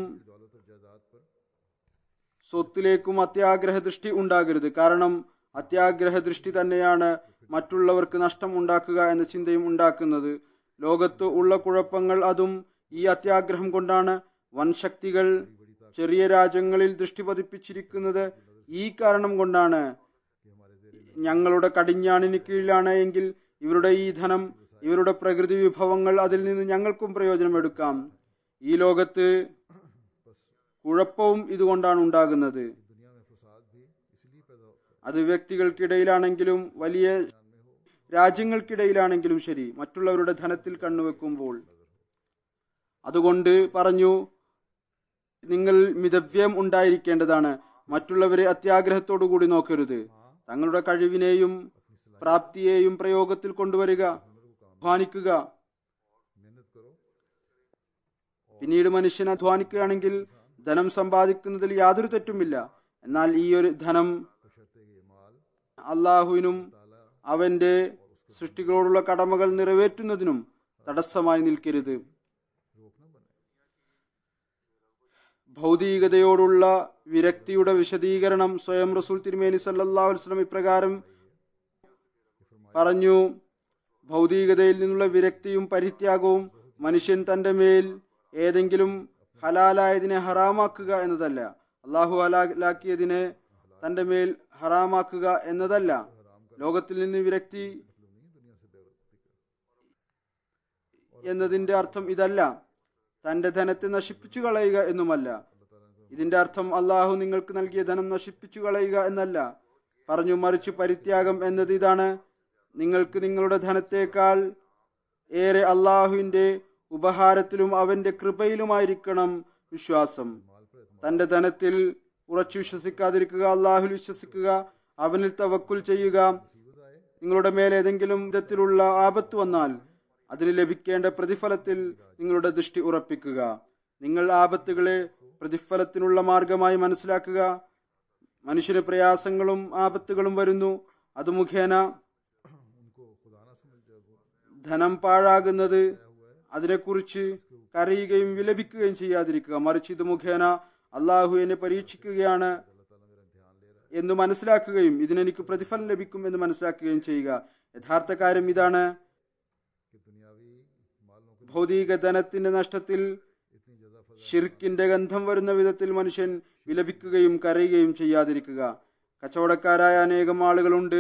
സ്വത്തിലേക്കും അത്യാഗ്രഹ ദൃഷ്ടി ഉണ്ടാകരുത് കാരണം അത്യാഗ്രഹ ദൃഷ്ടി തന്നെയാണ് മറ്റുള്ളവർക്ക് നഷ്ടം ഉണ്ടാക്കുക എന്ന ചിന്തയും ഉണ്ടാക്കുന്നത് ലോകത്ത് ഉള്ള കുഴപ്പങ്ങൾ അതും ഈ അത്യാഗ്രഹം കൊണ്ടാണ് വൻശക്തികൾ ചെറിയ രാജ്യങ്ങളിൽ ദൃഷ്ടി പതിപ്പിച്ചിരിക്കുന്നത് ഈ കാരണം കൊണ്ടാണ് ഞങ്ങളുടെ കടിഞ്ഞാണിന് കീഴിലാണ് എങ്കിൽ ഇവരുടെ ഈ ധനം ഇവരുടെ പ്രകൃതി വിഭവങ്ങൾ അതിൽ നിന്ന് ഞങ്ങൾക്കും പ്രയോജനമെടുക്കാം ഈ ലോകത്ത് കുഴപ്പവും ഇതുകൊണ്ടാണ് ഉണ്ടാകുന്നത് दुनिया में फसाद भी इसलिए पैदा होता है അത് വ്യക്തികൾക്കിടയിലാണെങ്കിലും വലിയ രാജ്യങ്ങൾക്കിടയിലാണെങ്കിലും ശരി മറ്റുള്ളവരുടെ ധനത്തിൽ കണ്ണുവെക്കുമ്പോൾ അതുകൊണ്ട് പറഞ്ഞു നിങ്ങൾ മിതവ്യം ഉണ്ടായിരിക്കേണ്ടതാണ് മറ്റുള്ളവരെ അത്യാഗ്രഹത്തോടു കൂടി നോക്കരുത് തങ്ങളുടെ കഴിവിനെയും പ്രാപ്തിയെയും പ്രയോഗത്തിൽ കൊണ്ടുവരിക അധ്വാനിക്കുക मेहनत करो പിന്നീട് മനുഷ്യൻ അധ്വാനിക്കുകയാണെങ്കിൽ ധനം സമ്പാദിക്കുന്നതിൽ യാതൊരു തെറ്റുമില്ല എന്നാൽ ഈ ഒരു ധനം बशर्ते ये माल അള്ളാഹുവിനും അവന്റെ സൃഷ്ടികളോടുള്ള കടമകൾ നിറവേറ്റുന്നതിനും തടസ്സമായി നിൽക്കരുത് रोक न बने ഭൗതികതയോടുള്ള വിരക്തിയുടെ വിശദീകരണം സ്വയം റസൂൽ തിരുമേനി സല്ലല്ലാഹു അലൈഹി വസല്ലം ഇപ്രകാരം പറഞ്ഞു ഭൗതികതയിൽ നിന്നുള്ള വിരക്തിയും പരിത്യാഗവും മനുഷ്യൻ തന്റെ മേൽ ഏതെങ്കിലും ഹലാലായതിനെ ഹറാമാക്കുക എന്നതല്ല അള്ളാഹു ഹലാലാക്കിയതിനെ തന്റെ മേൽ ഹറാമാക്കുക എന്നതല്ല ലോകത്തിൽ നിന്ന് വിരക്തി എന്നതിന്റെ അർത്ഥം ഇതല്ല തന്റെ ധനത്തെ നശിപ്പിച്ചു കളയുക എന്നുമല്ല ഇതിന്റെ അർത്ഥം അള്ളാഹു നിങ്ങൾക്ക് നൽകിയ ധനം നശിപ്പിച്ചു കളയുക എന്നല്ല പറഞ്ഞു മറിച്ച് പരിത്യാഗം എന്നത് ഇതാണ് നിങ്ങൾക്ക് നിങ്ങളുടെ ധനത്തേക്കാൾ ഏറെ അള്ളാഹുവിന്റെ ഉപഹാരത്തിലും അവന്റെ കൃപയിലുമായിരിക്കണം വിശ്വാസം തന്റെ ധനത്തിൽ ഉറച്ചു വിശ്വസിക്കാതിരിക്കുക അള്ളാഹുൽ വിശ്വസിക്കുക അവനിൽ തവക്കുൽ ചെയ്യുക നിങ്ങളുടെ മേൽ ഏതെങ്കിലും വിധത്തിലുള്ള ആപത്ത് വന്നാൽ അതിന് ലഭിക്കേണ്ട പ്രതിഫലത്തിൽ നിങ്ങളുടെ ദൃഷ്ടി ഉറപ്പിക്കുക നിങ്ങൾ ആപത്തുകളെ പ്രതിഫലത്തിനുള്ള മാർഗമായി മനസ്സിലാക്കുക മനുഷ്യന് പ്രയാസങ്ങളും ആപത്തുകളും വരുന്നു അത് മുഖേന उनको खुदा ना समझ जाओ ധനം പാഴാകുന്നത് അതിനെക്കുറിച്ച് കരയുകയും വിലപിക്കുകയും ചെയ്യാതിരിക്കുക മറിച്ച് ഇത് മുഖേന അള്ളാഹു എന്നെ പരീക്ഷിക്കുകയാണ് എന്ന് മനസ്സിലാക്കുകയും ഇതിനെനിക്ക് പ്രതിഫലം ലഭിക്കും എന്ന് മനസ്സിലാക്കുകയും ചെയ്യുക യഥാർത്ഥ കാര്യം ഇതാണ് कि दुनियावी मालों के ഭൗതിക ധനത്തിന്റെ നഷ്ടത്തിൽ इतनी ज्यादा फजल ഷിർക്കിന്റെ ഗന്ധം വരുന്ന വിധത്തിൽ മനുഷ്യൻ വിലപിക്കുകയും കരയുകയും ചെയ്യാതിരിക്കുക കച്ചവടക്കാരായ അനേകം ആളുകളുണ്ട്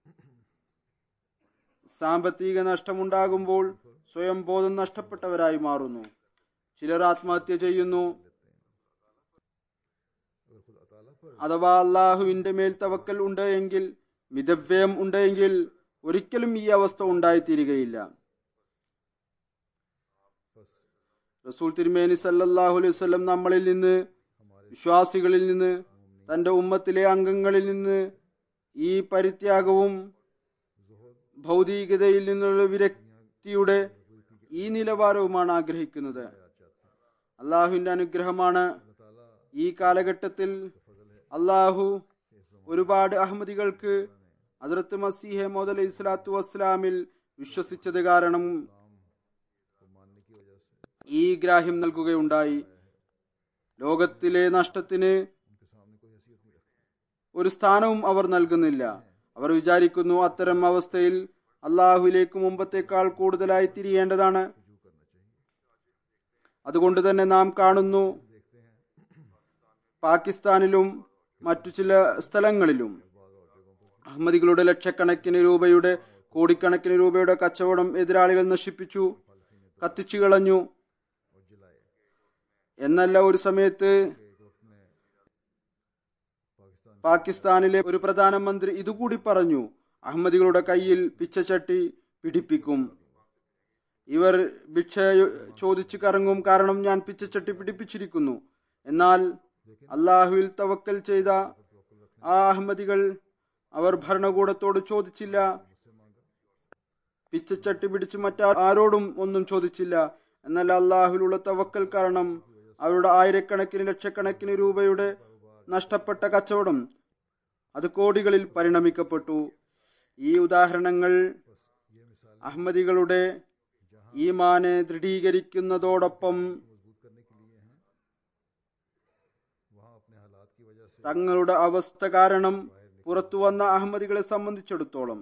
സാമ്പത്തിക നഷ്ടമുണ്ടാകുമ്പോൾ സ്വയം ബോധം നഷ്ടപ്പെട്ടവരായി മാറുന്നു ചിലർ ആത്മഹത്യ ചെയ്യുന്നു अगर खुदा ताला पर അഥവാ അള്ളാഹുവിന്റെ മേൽ തവക്കൽ ഉണ്ട് എങ്കിൽ മിതവ്യയം ഉണ്ട് എങ്കിൽ ഒരിക്കലും ഈ അവസ്ഥ ഉണ്ടായിത്തീരുകയില്ല റസൂൽ തിരുമേനി സല്ലല്ലാഹു അലൈഹി വസല്ലം നമ്മളിൽ നിന്ന് വിശ്വാസികളിൽ നിന്ന് തന്റെ ഉമ്മത്തിലെ അംഗങ്ങളിൽ നിന്ന് ഈ പരിത്യാഗവും ഭൗതികതയിൽ നിന്നുള്ള വിരക്തിയുടെ ഈ നിലവാരവുമാണ് ആഗ്രഹിക്കുന്നത് അള്ളാഹുവിന്റെ അനുഗ്രഹമാണ് ഈ കാലഘട്ടത്തിൽ അള്ളാഹു ഒരുപാട് അഹമ്മദികൾക്ക് ഹസ്രത്ത് മസീഹെ മോദ് അലൈഹി സ്വലാത്തു വസ്സലാമിൽ വിശ്വസിച്ചത് കാരണം को मानने की वजह से ഈ ഗ്രാഹ്യം നൽകുകയുണ്ടായി ലോകത്തിലെ നഷ്ടത്തിന് उनके सामने कोई हैसियत नहीं रखती ഒരു സ്ഥാനവും അവർ നൽകുന്നില്ല അവർ വിചാരിക്കുന്നു അത്തരം അവസ്ഥയിൽ അള്ളാഹുവിലേക്ക് മുമ്പത്തേക്കാൾ കൂടുതലായി തിരിയേണ്ടതാണ് रुजू करना चाहिए അതുകൊണ്ട് തന്നെ നാം കാണുന്നു പാകിസ്ഥാനിലും മറ്റു ചില സ്ഥലങ്ങളിലും അഹമ്മദികളുടെ ലക്ഷക്കണക്കിന് രൂപയുടെ കോടിക്കണക്കിന് രൂപയുടെ കച്ചവടം എതിരാളികൾ നശിപ്പിച്ചു കത്തിച്ചു കളഞ്ഞു और जलाए എന്നല്ല ഒരു സമയത്ത് एक वक्त में पाकिस्तान പാകിസ്ഥാനിലെ ഒരു പ്രധാനമന്ത്രി ഇതുകൂടി പറഞ്ഞു അഹമ്മദികളുടെ കയ്യിൽ പിച്ചച്ചട്ടി പിടിപ്പിക്കും ഇവർ ഭിക്ഷ ചോദിച്ചു കറങ്ങും കാരണം ഞാൻ പിച്ചച്ചട്ടി പിടിപ്പിച്ചിരിക്കുന്നു എന്നാൽ അള്ളാഹുവിൽ തവക്കൽ ചെയ്ത ആ അഹമ്മദികൾ അവർ ഭരണകൂടത്തോട് ചോദിച്ചില്ല പിച്ചച്ചട്ടി പിടിച്ച് മറ്റാരോടും ഒന്നും ചോദിച്ചില്ല എന്നാൽ അള്ളാഹുവിലുള്ള തവക്കൽ കാരണം അവരുടെ ആയിരക്കണക്കിന് ലക്ഷക്കണക്കിന് രൂപയുടെ നഷ്ടപ്പെട്ട കച്ചവടം അത് കോടികളിൽ പരിണമിക്കപ്പെട്ടു ഈ ഉദാഹരണങ്ങൾ അഹമ്മദികളുടെ ഈമാനെ ദൃഢീകരിക്കുന്നതോടൊപ്പം मजबूत करने के लिए हैं वहाँ अपने हालात की वजह से തങ്ങളുടെ അവസ്ഥ കാരണം പുറത്തു വന്ന അഹമ്മദികളെ സംബന്ധിച്ചിടത്തോളം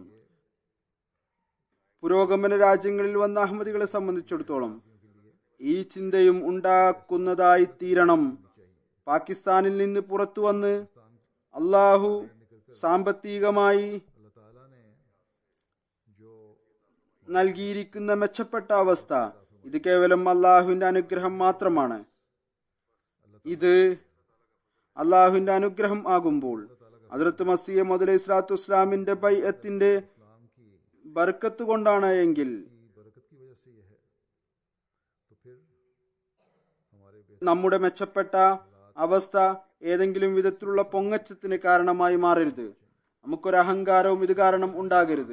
പുരോഗമന രാജ്യങ്ങളിൽ വന്ന അഹമ്മദികളെ സംബന്ധിച്ചിടത്തോളം ഈ ചിന്തയും ഉണ്ടാക്കുന്നതായി തീരണം പാകിസ്ഥാനിൽ നിന്ന് പുറത്തു വന്ന് അള്ളാഹു സാമ്പത്തികമായി अल्लाह ताला ने जो നൽകിയിരിക്കുന്ന മെച്ചപ്പെട്ട അവസ്ഥ ഇത് കേവലം അള്ളാഹുവിന്റെ അനുഗ്രഹം മാത്രമാണ് ഇത് അള്ളാഹുവിന്റെ അനുഗ്രഹം ആകുമ്പോൾ അതിർത്ത് മസിയ മുതലേ ഇസ്ലാത്തു ഇസ്ലാമിന്റെ ബൈഅത്തിന്റെ इस्लाम की ബർക്കത്ത് കൊണ്ടാണ് എങ്കിൽ की बरकत की वजह से ये है तो फिर हमारे बेहतर നമ്മുടെ മെച്ചപ്പെട്ട അവസ്ഥ ഏതെങ്കിലും വിധത്തിലുള്ള പൊങ്ങച്ചത്തിന് കാരണമായി മാറരുത് നമുക്കൊരു അഹങ്കാരവും ഇത് കാരണം ഉണ്ടാകരുത്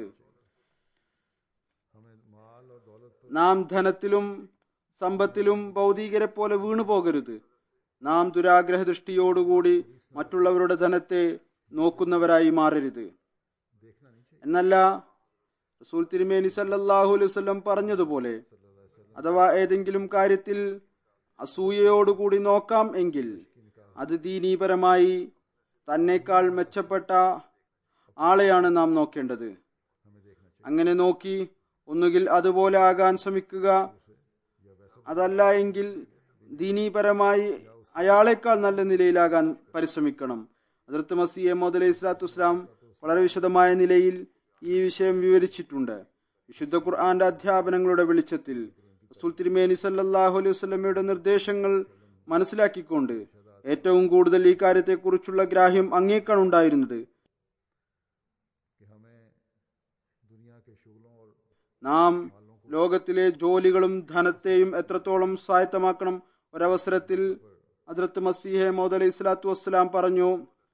हमें माल और दौलत पर നാം ധനത്തിലും സമ്പത്തിലും ഭൗതികരെ പോലെ വീണു പോകരുത് നാം ദുരാഗ്രഹ ദൃഷ്ടിയോടുകൂടി മറ്റുള്ളവരുടെ ധനത്തെ നോക്കുന്നവരായി മാറരുത് देखना नहीं चाहिए എന്നല്ല റസൂൽ തിരുമേനി സല്ലല്ലാഹു അലൈഹി വസല്ലം പറഞ്ഞതുപോലെ അഥവാ ഏതെങ്കിലും കാര്യത്തിൽ അസൂയയോടുകൂടി നോക്കാം എങ്കിൽ അത് ദീനീപരമായി തന്നെക്കാൾ മെച്ചപ്പെട്ട ആളെയാണ് നാം നോക്കേണ്ടത് हमें देखना चाहिए അങ്ങനെ നോക്കി ഒന്നുകിൽ അതുപോലെ ആകാൻ ശ്രമിക്കുക അതല്ല എങ്കിൽ ദീനീപരമായി അയാളെക്കാൾ നല്ല നിലയിലാകാൻ പരിശ്രമിക്കണം അതിർത്ത് മസിയെ മുതലേ ഇസ്ലാത്തു ഇസ്ലാം വളരെ വിശദമായ നിലയിൽ ഈ വിഷയം വിവരിച്ചിട്ടുണ്ട് വിശുദ്ധ ഖുർആന്റെ അധ്യാപനങ്ങളുടെ വെളിച്ചത്തിൽ റസൂൽ തിരുമേനി സല്ലല്ലാഹു അലൈഹി വസല്ലമയുടെ നിർദ്ദേശങ്ങൾ മനസ്സിലാക്കിക്കൊണ്ട് ഏറ്റവും കൂടുതൽ ഈ കാര്യത്തെക്കുറിച്ചുള്ള ഗ്രാഹ്യം അങ്ങേക്കാണ് ഉണ്ടായിരുന്നത് कि हमें दुनिया के शुगलों और നാം ലോകത്തിലെ ജോലികളും ധനത്തെയും എത്രത്തോളം സ്വായത്തമാക്കണം ഒരവസരത്തിൽ ഹസ്രത്ത് മസീഹെ മോദ് അലൈഹി സ്വലാത്തു വസ്സലാം പറഞ്ഞു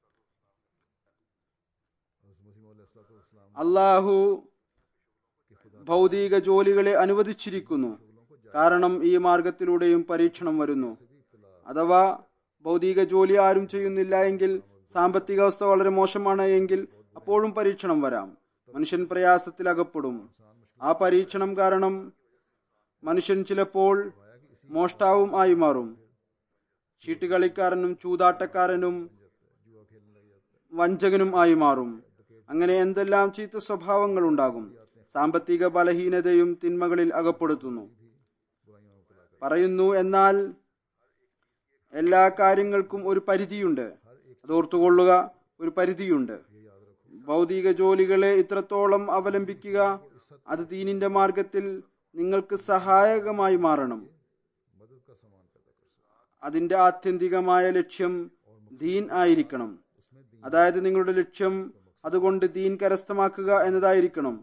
അള്ളാഹു ഭൗതിക ജോലികളെ അനുവദിച്ചിരിക്കുന്നു കാരണം ഈ മാർഗത്തിലൂടെയും പരീക്ഷണം വരുന്നു അഥവാ ഭൗതിക ജോലി ആരും ചെയ്യുന്നില്ല എങ്കിൽ സാമ്പത്തിക അവസ്ഥ വളരെ മോശമാണ് എങ്കിൽ അപ്പോഴും പരീക്ഷണം വരാം മനുഷ്യൻ പ്രയാസത്തിൽ അകപ്പെടും ആ പരീക്ഷണം കാരണം മനുഷ്യൻ ചിലപ്പോൾ മോഷ്ടാവും ആയി മാറും ചീട്ടുകളിക്കാരനും ചൂതാട്ടക്കാരനും വഞ്ചകനും ആയി മാറും അങ്ങനെ എന്തെല്ലാം ചീത്ത സ്വഭാവങ്ങൾ ഉണ്ടാകും സാമ്പത്തിക ബലഹീനതയും തിന്മകളിൽ അകപ്പെടുത്തുന്നു പറയുന്നു എന്നാൽ എല്ലാ കാര്യങ്ങൾക്കും ഒരു പരിധിയുണ്ട് അത് ഓർത്തുകൊള്ളുക ഒരു പരിധിയുണ്ട് ഭൗതിക ജോലികളെ ഇത്രത്തോളം അവലംബിക്കുക അത് ദീനിന്റെ മാർഗത്തിൽ നിങ്ങൾക്ക് സഹായകമായി മാറണം അതിന്റെ ആത്യന്തികമായ ലക്ഷ്യം ദീൻ ആയിരിക്കണം അതായത് നിങ്ങളുടെ ലക്ഷ്യം അതുകൊണ്ട് ദീൻ കരസ്ഥമാക്കുക എന്നതായിരിക്കണം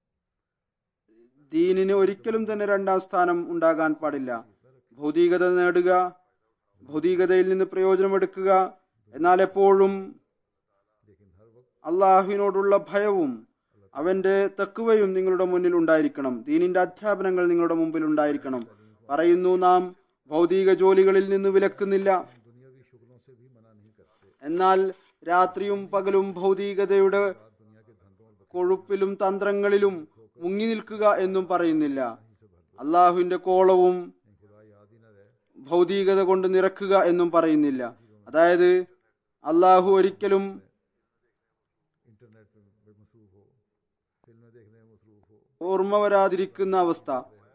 ദീനിന് ഒരിക്കലും തന്നെ രണ്ടാം സ്ഥാനം ഉണ്ടാകാൻ പാടില്ല ഭൗതികത നേടുക ഭൗതികതയിൽ നിന്ന് പ്രയോജനമെടുക്കുക എന്നാൽ എപ്പോഴും അള്ളാഹുവിനോടുള്ള ഭയവും അവന്റെ തക്കുവയും നിങ്ങളുടെ മുന്നിൽ ഉണ്ടായിരിക്കണം ദീനിന്റെ അധ്യാപനങ്ങൾ നിങ്ങളുടെ മുമ്പിൽ ഉണ്ടായിരിക്കണം പറയുന്നു നാം ഭൗതിക ജോലികളിൽ നിന്ന് വിലക്കുന്നില്ല എന്നാൽ രാത്രിയും പകലും ഭൗതികതയുടെ കൊഴുപ്പിലും തന്ത്രങ്ങളിലും മുങ്ങി നിൽക്കുക എന്നും പറയുന്നില്ല അള്ളാഹുവിന്റെ കോളവും ഭൗതികത കൊണ്ട് നിറക്കുക എന്നും പറയുന്നില്ല അതായത് അള്ളാഹു ഒരിക്കലും इंटरनेट पे मसरूफ हो फिल्में देखने में मसरूफ हो ഓർമ്മ വരാതിരിക്കുന്ന അവസ്ഥ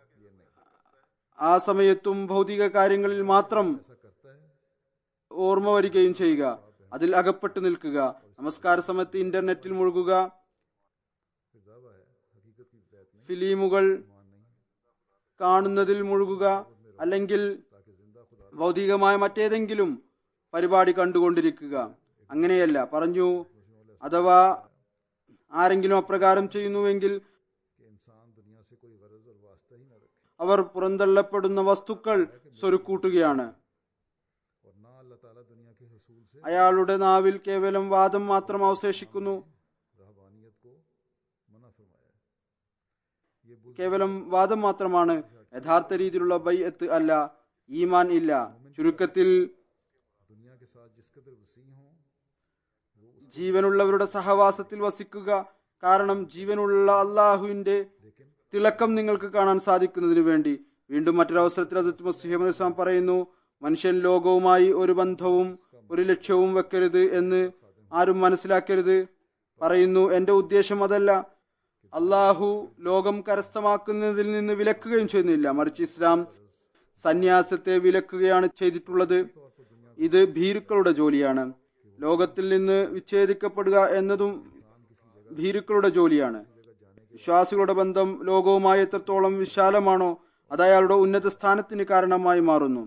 ആ സമയത്തും ഭൗതിക കാര്യങ്ങളിൽ മാത്രം ऐसा करता है ഓർമ്മ വരികയും ചെയ്യുക അതിൽ അകപ്പെട്ടു നിൽക്കുക നമസ്കാര സമയത്ത് ഇന്റർനെറ്റിൽ മുഴുകുക फिर दावा है हकीकत की बैत नहीं ഫിലിമുകൾ मान नहीं കാണുന്നതിൽ മുഴുകുക അല്ലെങ്കിൽ ताकि जिंदा खुदा ഭൗതികമായ മറ്റേതെങ്കിലും പരിപാടി കണ്ടുകൊണ്ടിരിക്കുക അങ്ങനെയല്ല പറഞ്ഞു അഥവാ ആരെങ്കിലും അപ്രകാരം ചെയ്യുന്നുവെങ്കിൽ कि इंसान दुनिया से कोई गरज और वास्ता ही न रखे അവർ പുറന്തള്ളപ്പെടുന്ന വസ്തുക്കൾ സ്വരുക്കൂട്ടുകയാണ് और ना अल्लाह ताला दुनिया के हसूल से അയാളുടെ നാവിൽ കേവലം വാദം മാത്രം അവശേഷിക്കുന്നു रहबानियत को मना फरमाया है ये बुज़ കേവലം വാദം മാത്രമാണ് യഥാർത്ഥ രീതിയിലുള്ള ബൈഅത്ത് അല്ല ഈമാൻ ഇല്ല ചുരുക്കത്തിൽ दुनिया के साथ जिस कदर वसी हों ജീവനുള്ളവരുടെ സഹവാസത്തിൽ വസിക്കുക കാരണം ജീവനുള്ള അള്ളാഹുവിന്റെ തിളക്കം നിങ്ങൾക്ക് കാണാൻ സാധിക്കുന്നതിന് വേണ്ടി വീണ്ടും മറ്റൊരവസരത്തിൽ അതിർത്ത് മുസ്ലിം ഇസ്ലാം പറയുന്നു മനുഷ്യൻ ലോകവുമായി ഒരു ബന്ധവും ഒരു ലക്ഷ്യവും വെക്കരുത് എന്ന് ആരും മനസ്സിലാക്കരുത് പറയുന്നു എന്റെ ഉദ്ദേശം അതല്ല അള്ളാഹു ലോകം കരസ്ഥമാക്കുന്നതിൽ നിന്ന് വിലക്കുകയും ചെയ്യുന്നില്ല മറിച്ച് ഇസ്ലാം സന്യാസത്തെ വിലക്കുകയാണ് ചെയ്തിട്ടുള്ളത് ഇത് ഭീരുക്കളുടെ ജോലിയാണ് ലോകത്തിൽ നിന്ന് വിച്ഛേദിക്കപ്പെടുക എന്നതും ഭീരുക്കളുടെ ജോലിയാണ് വിശ്വാസികളുടെ ബന്ധം ലോകവുമായി എത്രത്തോളം വിശാലമാണോ അത് അയാളുടെ ഉന്നത സ്ഥാനത്തിന് കാരണമായി മാറുന്നു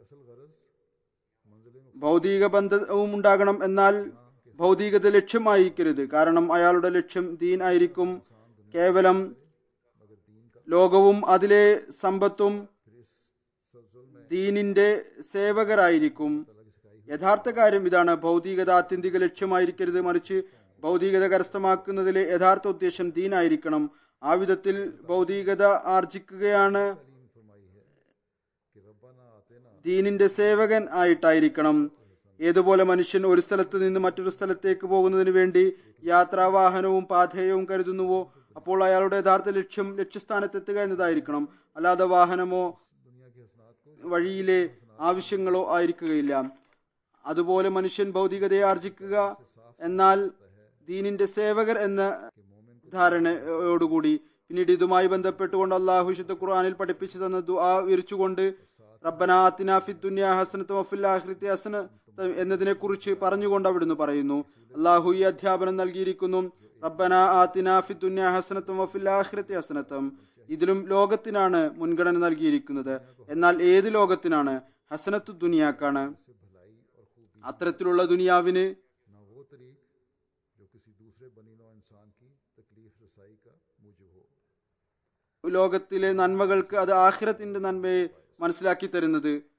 ഭൗതിക ബന്ധവും ഉണ്ടാകണം എന്നാൽ ഭൗതികത ലക്ഷ്യമായിരിക്കരുത് കാരണം അയാളുടെ ലക്ഷ്യം ദീൻ ആയിരിക്കും കേവലം ലോകവും അതിലെ സമ്പത്തും ദീനിന്റെ സേവകരായിരിക്കും യഥാർത്ഥ കാര്യം ഇതാണ് ഭൗതികത ആത്യന്തിക ലക്ഷ്യമായിരിക്കരുത് മറിച്ച് ഭൗതികത കരസ്ഥമാക്കുന്നതിലെ യഥാർത്ഥ ഉദ്ദേശം ദീനായിരിക്കണം ആ വിധത്തിൽ ഭൗതികത ആർജിക്കുകയാണ് ദീനിന്റെ സേവകൻ ആയിട്ടായിരിക്കണം ഏതുപോലെ മനുഷ്യൻ ഒരു സ്ഥലത്ത് നിന്ന് മറ്റൊരു സ്ഥലത്തേക്ക് പോകുന്നതിന് വേണ്ടി യാത്രാവാഹനവും പാഥേയവും കരുതുന്നുവോ അപ്പോൾ അയാളുടെ യഥാർത്ഥ ലക്ഷ്യം ലക്ഷ്യസ്ഥാനത്തെത്തുക എന്നതായിരിക്കണം അല്ലാതെ വാഹനമോ വഴിയിലെ ആവശ്യങ്ങളോ ആയിരിക്കുകയില്ല അതുപോലെ മനുഷ്യൻ ഭൗതികതയെ ആർജിക്കുക എന്നാൽ ദീനിന്റെ സേവകർ എന്ന ധാരണയോടുകൂടി പിന്നീട് ഇതുമായി ബന്ധപ്പെട്ടുകൊണ്ട് അള്ളാഹു വിശുദ്ധ ഖുർആനിൽ പഠിപ്പിച്ചു തന്ന ദുആ വിരിച്ചുകൊണ്ട് റബ്ബന ആത്തിന ഫി ദുനിയ ഹസനത്തും വഫിൽ ആഖിറതി ഹസന എന്നതിനെ കുറിച്ച് പറഞ്ഞുകൊണ്ട് അവിടുന്ന് പറയുന്നു അള്ളാഹു ഈ അധ്യാപനം നൽകിയിരിക്കുന്നു റബ്ബന ആത്തിന ഫി ദുനിയ ഹസനത്തും വഫിൽ ആഖിറതി ഹസനത്തും ഇതിലും ലോകത്തിനാണ് മുൻഗണന നൽകിയിരിക്കുന്നത് എന്നാൽ ഏത് ലോകത്തിനാണ് ഹസനത്തു ദുനിയാക്കാണ് അത്തരത്തിലുള്ള ദുനിയാവിന് ना वो तरीक जो किसी दूसरे बनी नो इंसान की तकलीफ रसाई का मूजब हो ലോകത്തിലെ നന്മകൾക്ക് അത് ആഖിറത്തിന്റെ നന്മയെ മനസ്സിലാക്കി തരുന്നത്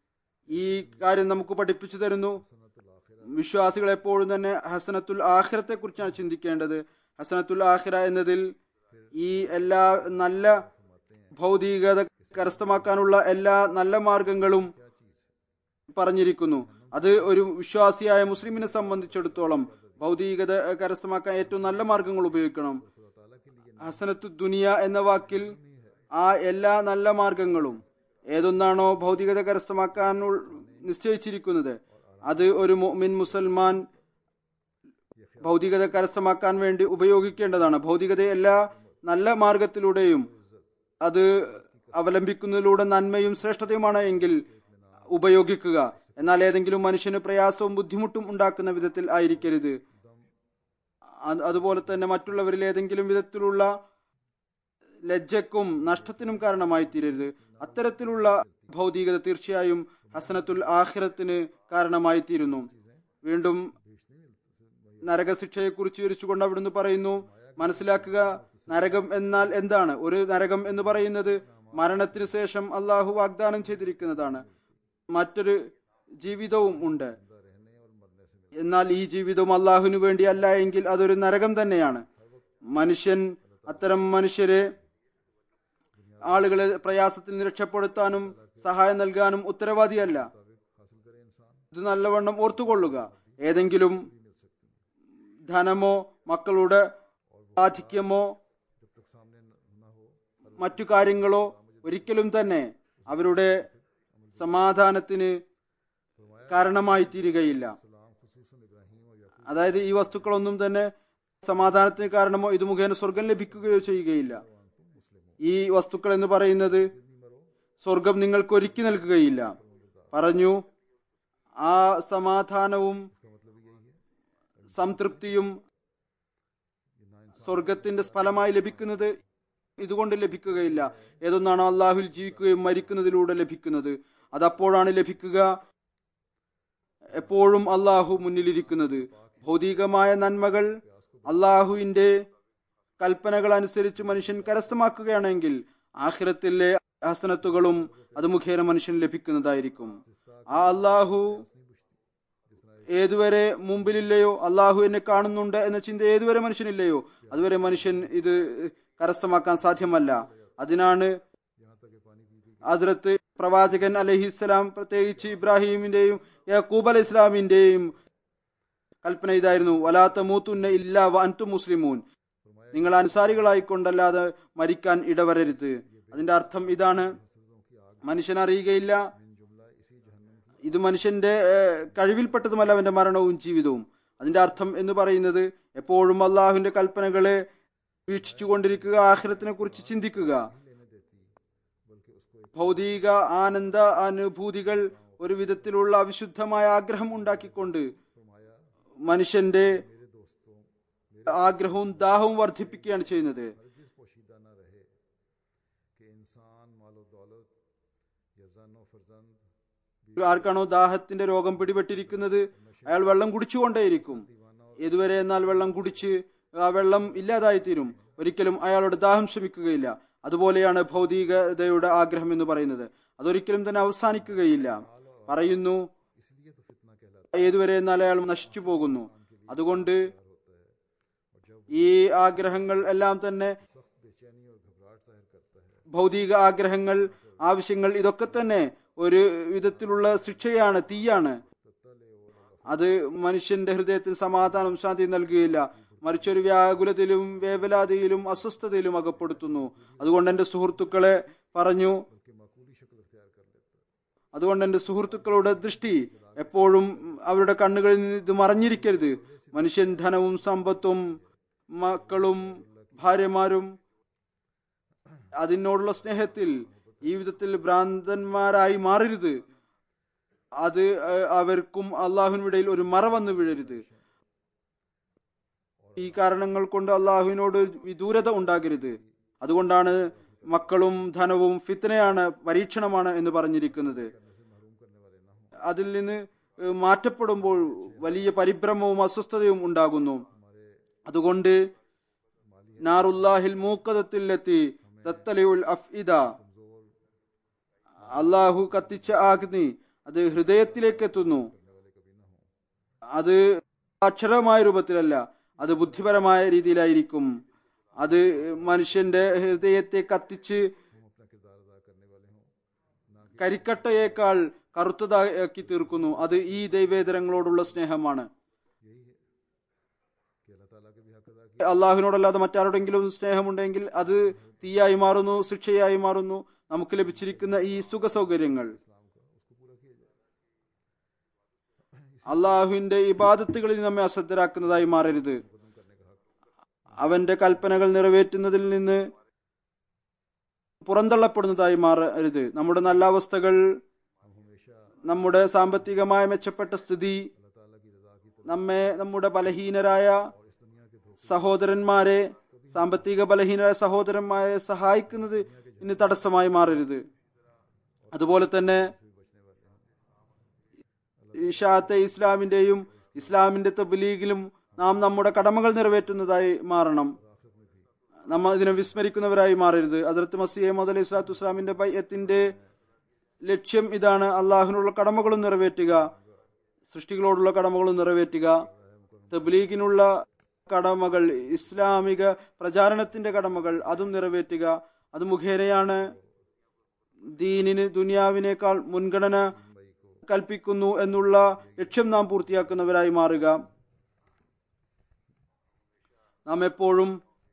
ഈ കാര്യം നമുക്ക് പഠിപ്പിച്ചു തരുന്നു വിശ്വാസികൾ എപ്പോഴും തന്നെ ഹസനത്തുൽ ആഖിറത്തെ കുറിച്ചാണ് ചിന്തിക്കേണ്ടത് ഹസനത്തുൽ ആഖിറ എന്നതിൽ ഈ എല്ലാ നല്ല ഭൗതികത കരസ്ഥമാക്കാനുള്ള എല്ലാ നല്ല മാർഗങ്ങളും പറഞ്ഞിരിക്കുന്നു അത് ഒരു വിശ്വാസിയായ മുസ്ലിമിനെ സംബന്ധിച്ചിടത്തോളം ഭൗതികത കരസ്ഥമാക്കാൻ ഏറ്റവും നല്ല മാർഗങ്ങൾ ഉപയോഗിക്കണം ഹസനത്തു ദുനിയ എന്ന വാക്കിൽ ആ എല്ലാ നല്ല മാർഗങ്ങളും ഏതൊന്നാണോ ഭൗതികത കരസ്ഥമാക്കാൻ ഉൾ- നിശ്ചയിച്ചിരിക്കുന്നത് അത് ഒരു മുഅ്മിൻ മുസൽമാൻ ഭൗതികത കരസ്ഥമാക്കാൻ വേണ്ടി ഉപയോഗിക്കേണ്ടതാണ് ഭൗതികത എല്ലാ നല്ല മാർഗത്തിലൂടെയും അത് അവലംബിക്കുന്നതിലൂടെ നന്മയും ശ്രേഷ്ഠതയുമാണ് എങ്കിൽ ഉപയോഗിക്കുക എന്നാൽ ഏതെങ്കിലും മനുഷ്യന് പ്രയാസവും ബുദ്ധിമുട്ടും ഉണ്ടാക്കുന്ന വിധത്തിൽ ആയിരിക്കരുത് അത് അതുപോലെ തന്നെ മറ്റുള്ളവരിൽ ഏതെങ്കിലും വിധത്തിലുള്ള ലജ്ജക്കും നഷ്ടത്തിനും കാരണമായി തീരരുത് അത്തരത്തിലുള്ള ഭൗതികത തീർച്ചയായും ഹസനത്തുൽ ആഖിറത്തിന് കാരണമായി തീരുന്നു വീണ്ടും നരകശിക്ഷയെക്കുറിച്ച് വിവരിച്ചുകൊണ്ട് അവിടുന്ന് പറയുന്നു മനസ്സിലാക്കുക നരകം എന്നാൽ എന്താണ് ഒരു നരകം എന്ന് പറയുന്നത് മരണത്തിന് ശേഷം അള്ളാഹു വാഗ്ദാനം ചെയ്തിരിക്കുന്നതാണ് മറ്റൊരു ജീവിതവും ഉണ്ട് എന്നാൽ ഈ ജീവിതം അള്ളാഹുവിന് വേണ്ടി അല്ല എങ്കിൽ അതൊരു നരകം തന്നെയാണ് മനുഷ്യൻ അത്തരം മനുഷ്യരെ ആളുകളെ പ്രയാസത്തിൽ നിന്ന് രക്ഷപ്പെടുത്താനും സഹായം നൽകാനും ഉത്തരവാദിയല്ല ഇത് നല്ലവണ്ണം ഓർത്തുകൊള്ളുക ഏതെങ്കിലും ധനമോ മക്കളുടെ ആധിക്യമോ മറ്റു കാര്യങ്ങളോ ഒരിക്കലും തന്നെ അവരുടെ സമാധാനത്തിന് കാരണമായി തീരുകയില്ല അതായത് ഈ വസ്തുക്കളൊന്നും തന്നെ സമാധാനത്തിന് കാരണമോ ഇത് മുഖേന സ്വർഗം ലഭിക്കുകയോ ചെയ്യുകയില്ല ഈ വസ്തുക്കൾ എന്ന് പറയുന്നത് സ്വർഗം നിങ്ങൾക്ക് ഒരുക്കി നൽകുകയില്ല പറഞ്ഞു ആ സമാധാനവും സംതൃപ്തിയും സ്വർഗത്തിന്റെ ഫലമായി ലഭിക്കുന്നത് ഇതുകൊണ്ട് ലഭിക്കുകയില്ല ഏതൊന്നാണോ അള്ളാഹുൽ ജീവിക്കുകയും മരിക്കുന്നതിലൂടെ ലഭിക്കുന്നത് അതപ്പോഴാണ് ലഭിക്കുക എപ്പോഴും അള്ളാഹു മുന്നിലിരിക്കുന്നത് ഭൗതികമായ നന്മകൾ അള്ളാഹുവിന്റെ കൽപ്പനകൾ അനുസരിച്ച് മനുഷ്യൻ കരസ്ഥമാക്കുകയാണെങ്കിൽ ആഖിറത്തിലെ ഹസനത്തുകളും അത് മുഖേന മനുഷ്യൻ ലഭിക്കുന്നതായിരിക്കും ആ അള്ളാഹു ഏതുവരെ മുമ്പിലില്ലയോ അള്ളാഹു എന്നെ കാണുന്നുണ്ട് എന്ന ചിന്ത ഏതുവരെ മനുഷ്യനില്ലയോ അതുവരെ മനുഷ്യൻ ഇത് കരസ്ഥമാക്കാൻ സാധ്യമല്ല അതിനാണ് ഹസ്രത്ത് പ്രവാചകൻ അലഹിസ്സലാം പ്രത്യേകിച്ച് ഇബ്രാഹിമിന്റെയും യാക്കൂബ് അലൈഹി ഇസ്ലാമിന്റെയും കൽപ്പന ഇതായിരുന്നു വലാത്ത മൂത്തുന്ന ഇല്ല അൻതു മുസ്ലിമൂൻ നിങ്ങൾ അനുസാരികളായിക്കൊണ്ടല്ലാതെ മരിക്കാൻ ഇടവരരുത് അതിന്റെ അർത്ഥം ഇതാണ് മനുഷ്യൻ അറിയുകയില്ല ഇത് മനുഷ്യന്റെ ഏഹ്, കഴിവിൽപ്പെട്ടതുമല്ല അവന്റെ മരണവും ജീവിതവും അതിന്റെ അർത്ഥം എന്ന് പറയുന്നത് എപ്പോഴും അള്ളാഹുവിന്റെ കൽപ്പനകളെ വീക്ഷിച്ചു കൊണ്ടിരിക്കുക ആഹ്രത്തിനെ കുറിച്ച് ചിന്തിക്കുക ഭൗതിക ആനന്ദ അനുഭൂതികൾ ഒരു വിധത്തിലുള്ള അവിശുദ്ധമായ ആഗ്രഹം ഉണ്ടാക്കിക്കൊണ്ട് മനുഷ്യന്റെ ആഗ്രഹവും ദാഹവും വർദ്ധിപ്പിക്കുകയാണ് ചെയ്യുന്നത് हरगिज पोशीदा न रहे कि इंसान मालो दौलत या जन फर्जंद ആർക്കാണോ ദാഹത്തിന്റെ രോഗം പിടിപെട്ടിരിക്കുന്നത് അയാൾ വെള്ളം കുടിച്ചുകൊണ്ടേയിരിക്കും ഇതുവരെ എന്നാൽ വെള്ളം കുടിച്ച് ആ വെള്ളം ഇല്ലാതായിത്തീരും ഒരിക്കലും അയാളുടെ ദാഹം ശമിക്കുകയില്ല അതുപോലെയാണ് ഭൗതികതയുടെ ആഗ്രഹം എന്ന് പറയുന്നത് അതൊരിക്കലും തന്നെ അവസാനിക്കുകയില്ല പറയുന്നു इसलिए तो फितना कहलाता ഏതുവരെ എന്നാൽ അയാൾ നശിച്ചു പോകുന്നു അതുകൊണ്ട് ഈ ആഗ്രഹങ്ങൾ എല്ലാം തന്നെ सख्त बेचैनी और घबराहट जाहिर करता है ഭൗതിക ആഗ്രഹങ്ങൾ ആവശ്യങ്ങൾ ഇതൊക്കെ തന്നെ ഒരു വിധത്തിലുള്ള ശിക്ഷയാണ് തീയാണ് അത് മനുഷ്യന്റെ ഹൃദയത്തിന് സമാധാനം ശാന്തി നൽകുകയില്ല മറിച്ചൊരു വ്യാകുലതയിലും വേവലാതിയിലും അസ്വസ്ഥതയിലും അകപ്പെടുത്തുന്നു അതുകൊണ്ട് എന്റെ സുഹൃത്തുക്കളെ പറഞ്ഞു कि माकूली शक्ल अख्तियार कर लेता है അതുകൊണ്ട് എന്റെ സുഹൃത്തുക്കളുടെ ദൃഷ്ടി എപ്പോഴും അവരുടെ കണ്ണുകളിൽ നിന്ന് ഇത് മറഞ്ഞിരിക്കരുത് മനുഷ്യൻ ധനവും സമ്പത്തും മക്കളും ഭാര്യമാരും അതിനോടുള്ള സ്നേഹത്തിൽ ഈ വിധത്തിൽ ഭ്രാന്തന്മാരായി മാറരുത് അത് ഏഹ്, അവർക്കും അള്ളാഹുവിനിടയിൽ ഒരു മറ വന്നു വീഴരുത് ഈ കാരണങ്ങൾ കൊണ്ട് അള്ളാഹുവിനോട് വിദൂരത ഉണ്ടാകരുത് അതുകൊണ്ടാണ് മക്കളും ധനവും ഫിത്തനയാണ് പരീക്ഷണമാണ് എന്ന് പറഞ്ഞിരിക്കുന്നത് അതിൽ നിന്ന് ഏഹ്, മാറ്റപ്പെടുമ്പോൾ വലിയ പരിഭ്രമവും അസ്വസ്ഥതയും ഉണ്ടാകുന്നു അതുകൊണ്ട് നാറുല്ലാഹിൽ മൂക്കതത്തിലെത്തി തത്തലിയുൽ അഫ്ഇദ അള്ളാഹു കത്തിച്ച അഗ്നി അത് ഹൃദയത്തിലേക്ക് എത്തുന്നു അത് അക്ഷരമായ രൂപത്തിലല്ല അത് ബുദ്ധിപരമായ രീതിയിലായിരിക്കും അത് മനുഷ്യന്റെ ഹൃദയത്തെ കത്തിച്ച് കരിക്കട്ടയേക്കാൾ കറുത്തതാക്കി തീർക്കുന്നു അത് ഈ ദൈവേതരങ്ങളോടുള്ള സ്നേഹമാണ് कि अल्लाह ताला के भी हक अदा किए അള്ളാഹുവിനോടല്ലാതെ മറ്റാരോടെങ്കിലും സ്നേഹമുണ്ടെങ്കിൽ അത് തീയായി മാറുന്നു ശിക്ഷയായി മാറുന്നു നമുക്ക് ലഭിച്ചിരിക്കുന്ന ഈ സുഖ സൗകര്യങ്ങൾ അള്ളാഹുവിന്റെ ഇബാദത്തുകളിൽ നമ്മെ അശ്രദ്ധരാക്കുന്നതായി മാറരുത് അവന്റെ കൽപ്പനകൾ നിറവേറ്റുന്നതിൽ നിന്ന് പുറന്തള്ളപ്പെടുന്നതായി മാറരുത് നമ്മുടെ നല്ല അവസ്ഥകൾ हम हमेशा നമ്മുടെ സാമ്പത്തികമായ മെച്ചപ്പെട്ട സ്ഥിതി अल्लाह ताला की रजा की നമ്മെ നമ്മുടെ ബലഹീനരായ और इस दुनिया के धोखे സഹോദരന്മാരെ സാമ്പത്തിക ബലഹീനരായ സഹോദരന്മാരെ സഹായിക്കുന്നത് ഇനി തടസ്സമായി മാറരുത് അതുപോലെ തന്നെ ഇഷാത്തെ ഇസ്ലാമിന്റെയും ഇസ്ലാമിന്റെ തബ്ലീഗിലും നാം നമ്മുടെ കടമകൾ നിറവേറ്റുന്നതായി മാറണം നമ്മൾ ഇതിനെ വിസ്മരിക്കുന്നവരായി മാറരുത് അതിർത്ത് മസിയെ മുതൽ ഇസ്ലാത്തു ഇസ്ലാമിന്റെ ബയ്യത്തിന്റെ ലക്ഷ്യം ഇതാണ് അള്ളാഹുവിനുള്ള കടമകളും നിറവേറ്റുക സൃഷ്ടികളോടുള്ള കടമകളും നിറവേറ്റുക തബ്ലീഗിനുള്ള കടമകൾ ഇസ്ലാമിക പ്രചാരണത്തിന്റെ കടമകൾ അതും നിറവേറ്റുക അത് മുഖേനയാണ് ദീനിന് ദുനിയാവിനേക്കാൾ മുൻഗണന കൽപ്പിക്കുന്നു എന്നുള്ള ലക്ഷ്യം നാം പൂർത്തിയാക്കുന്നവരായി മാറുക നാം എപ്പോഴും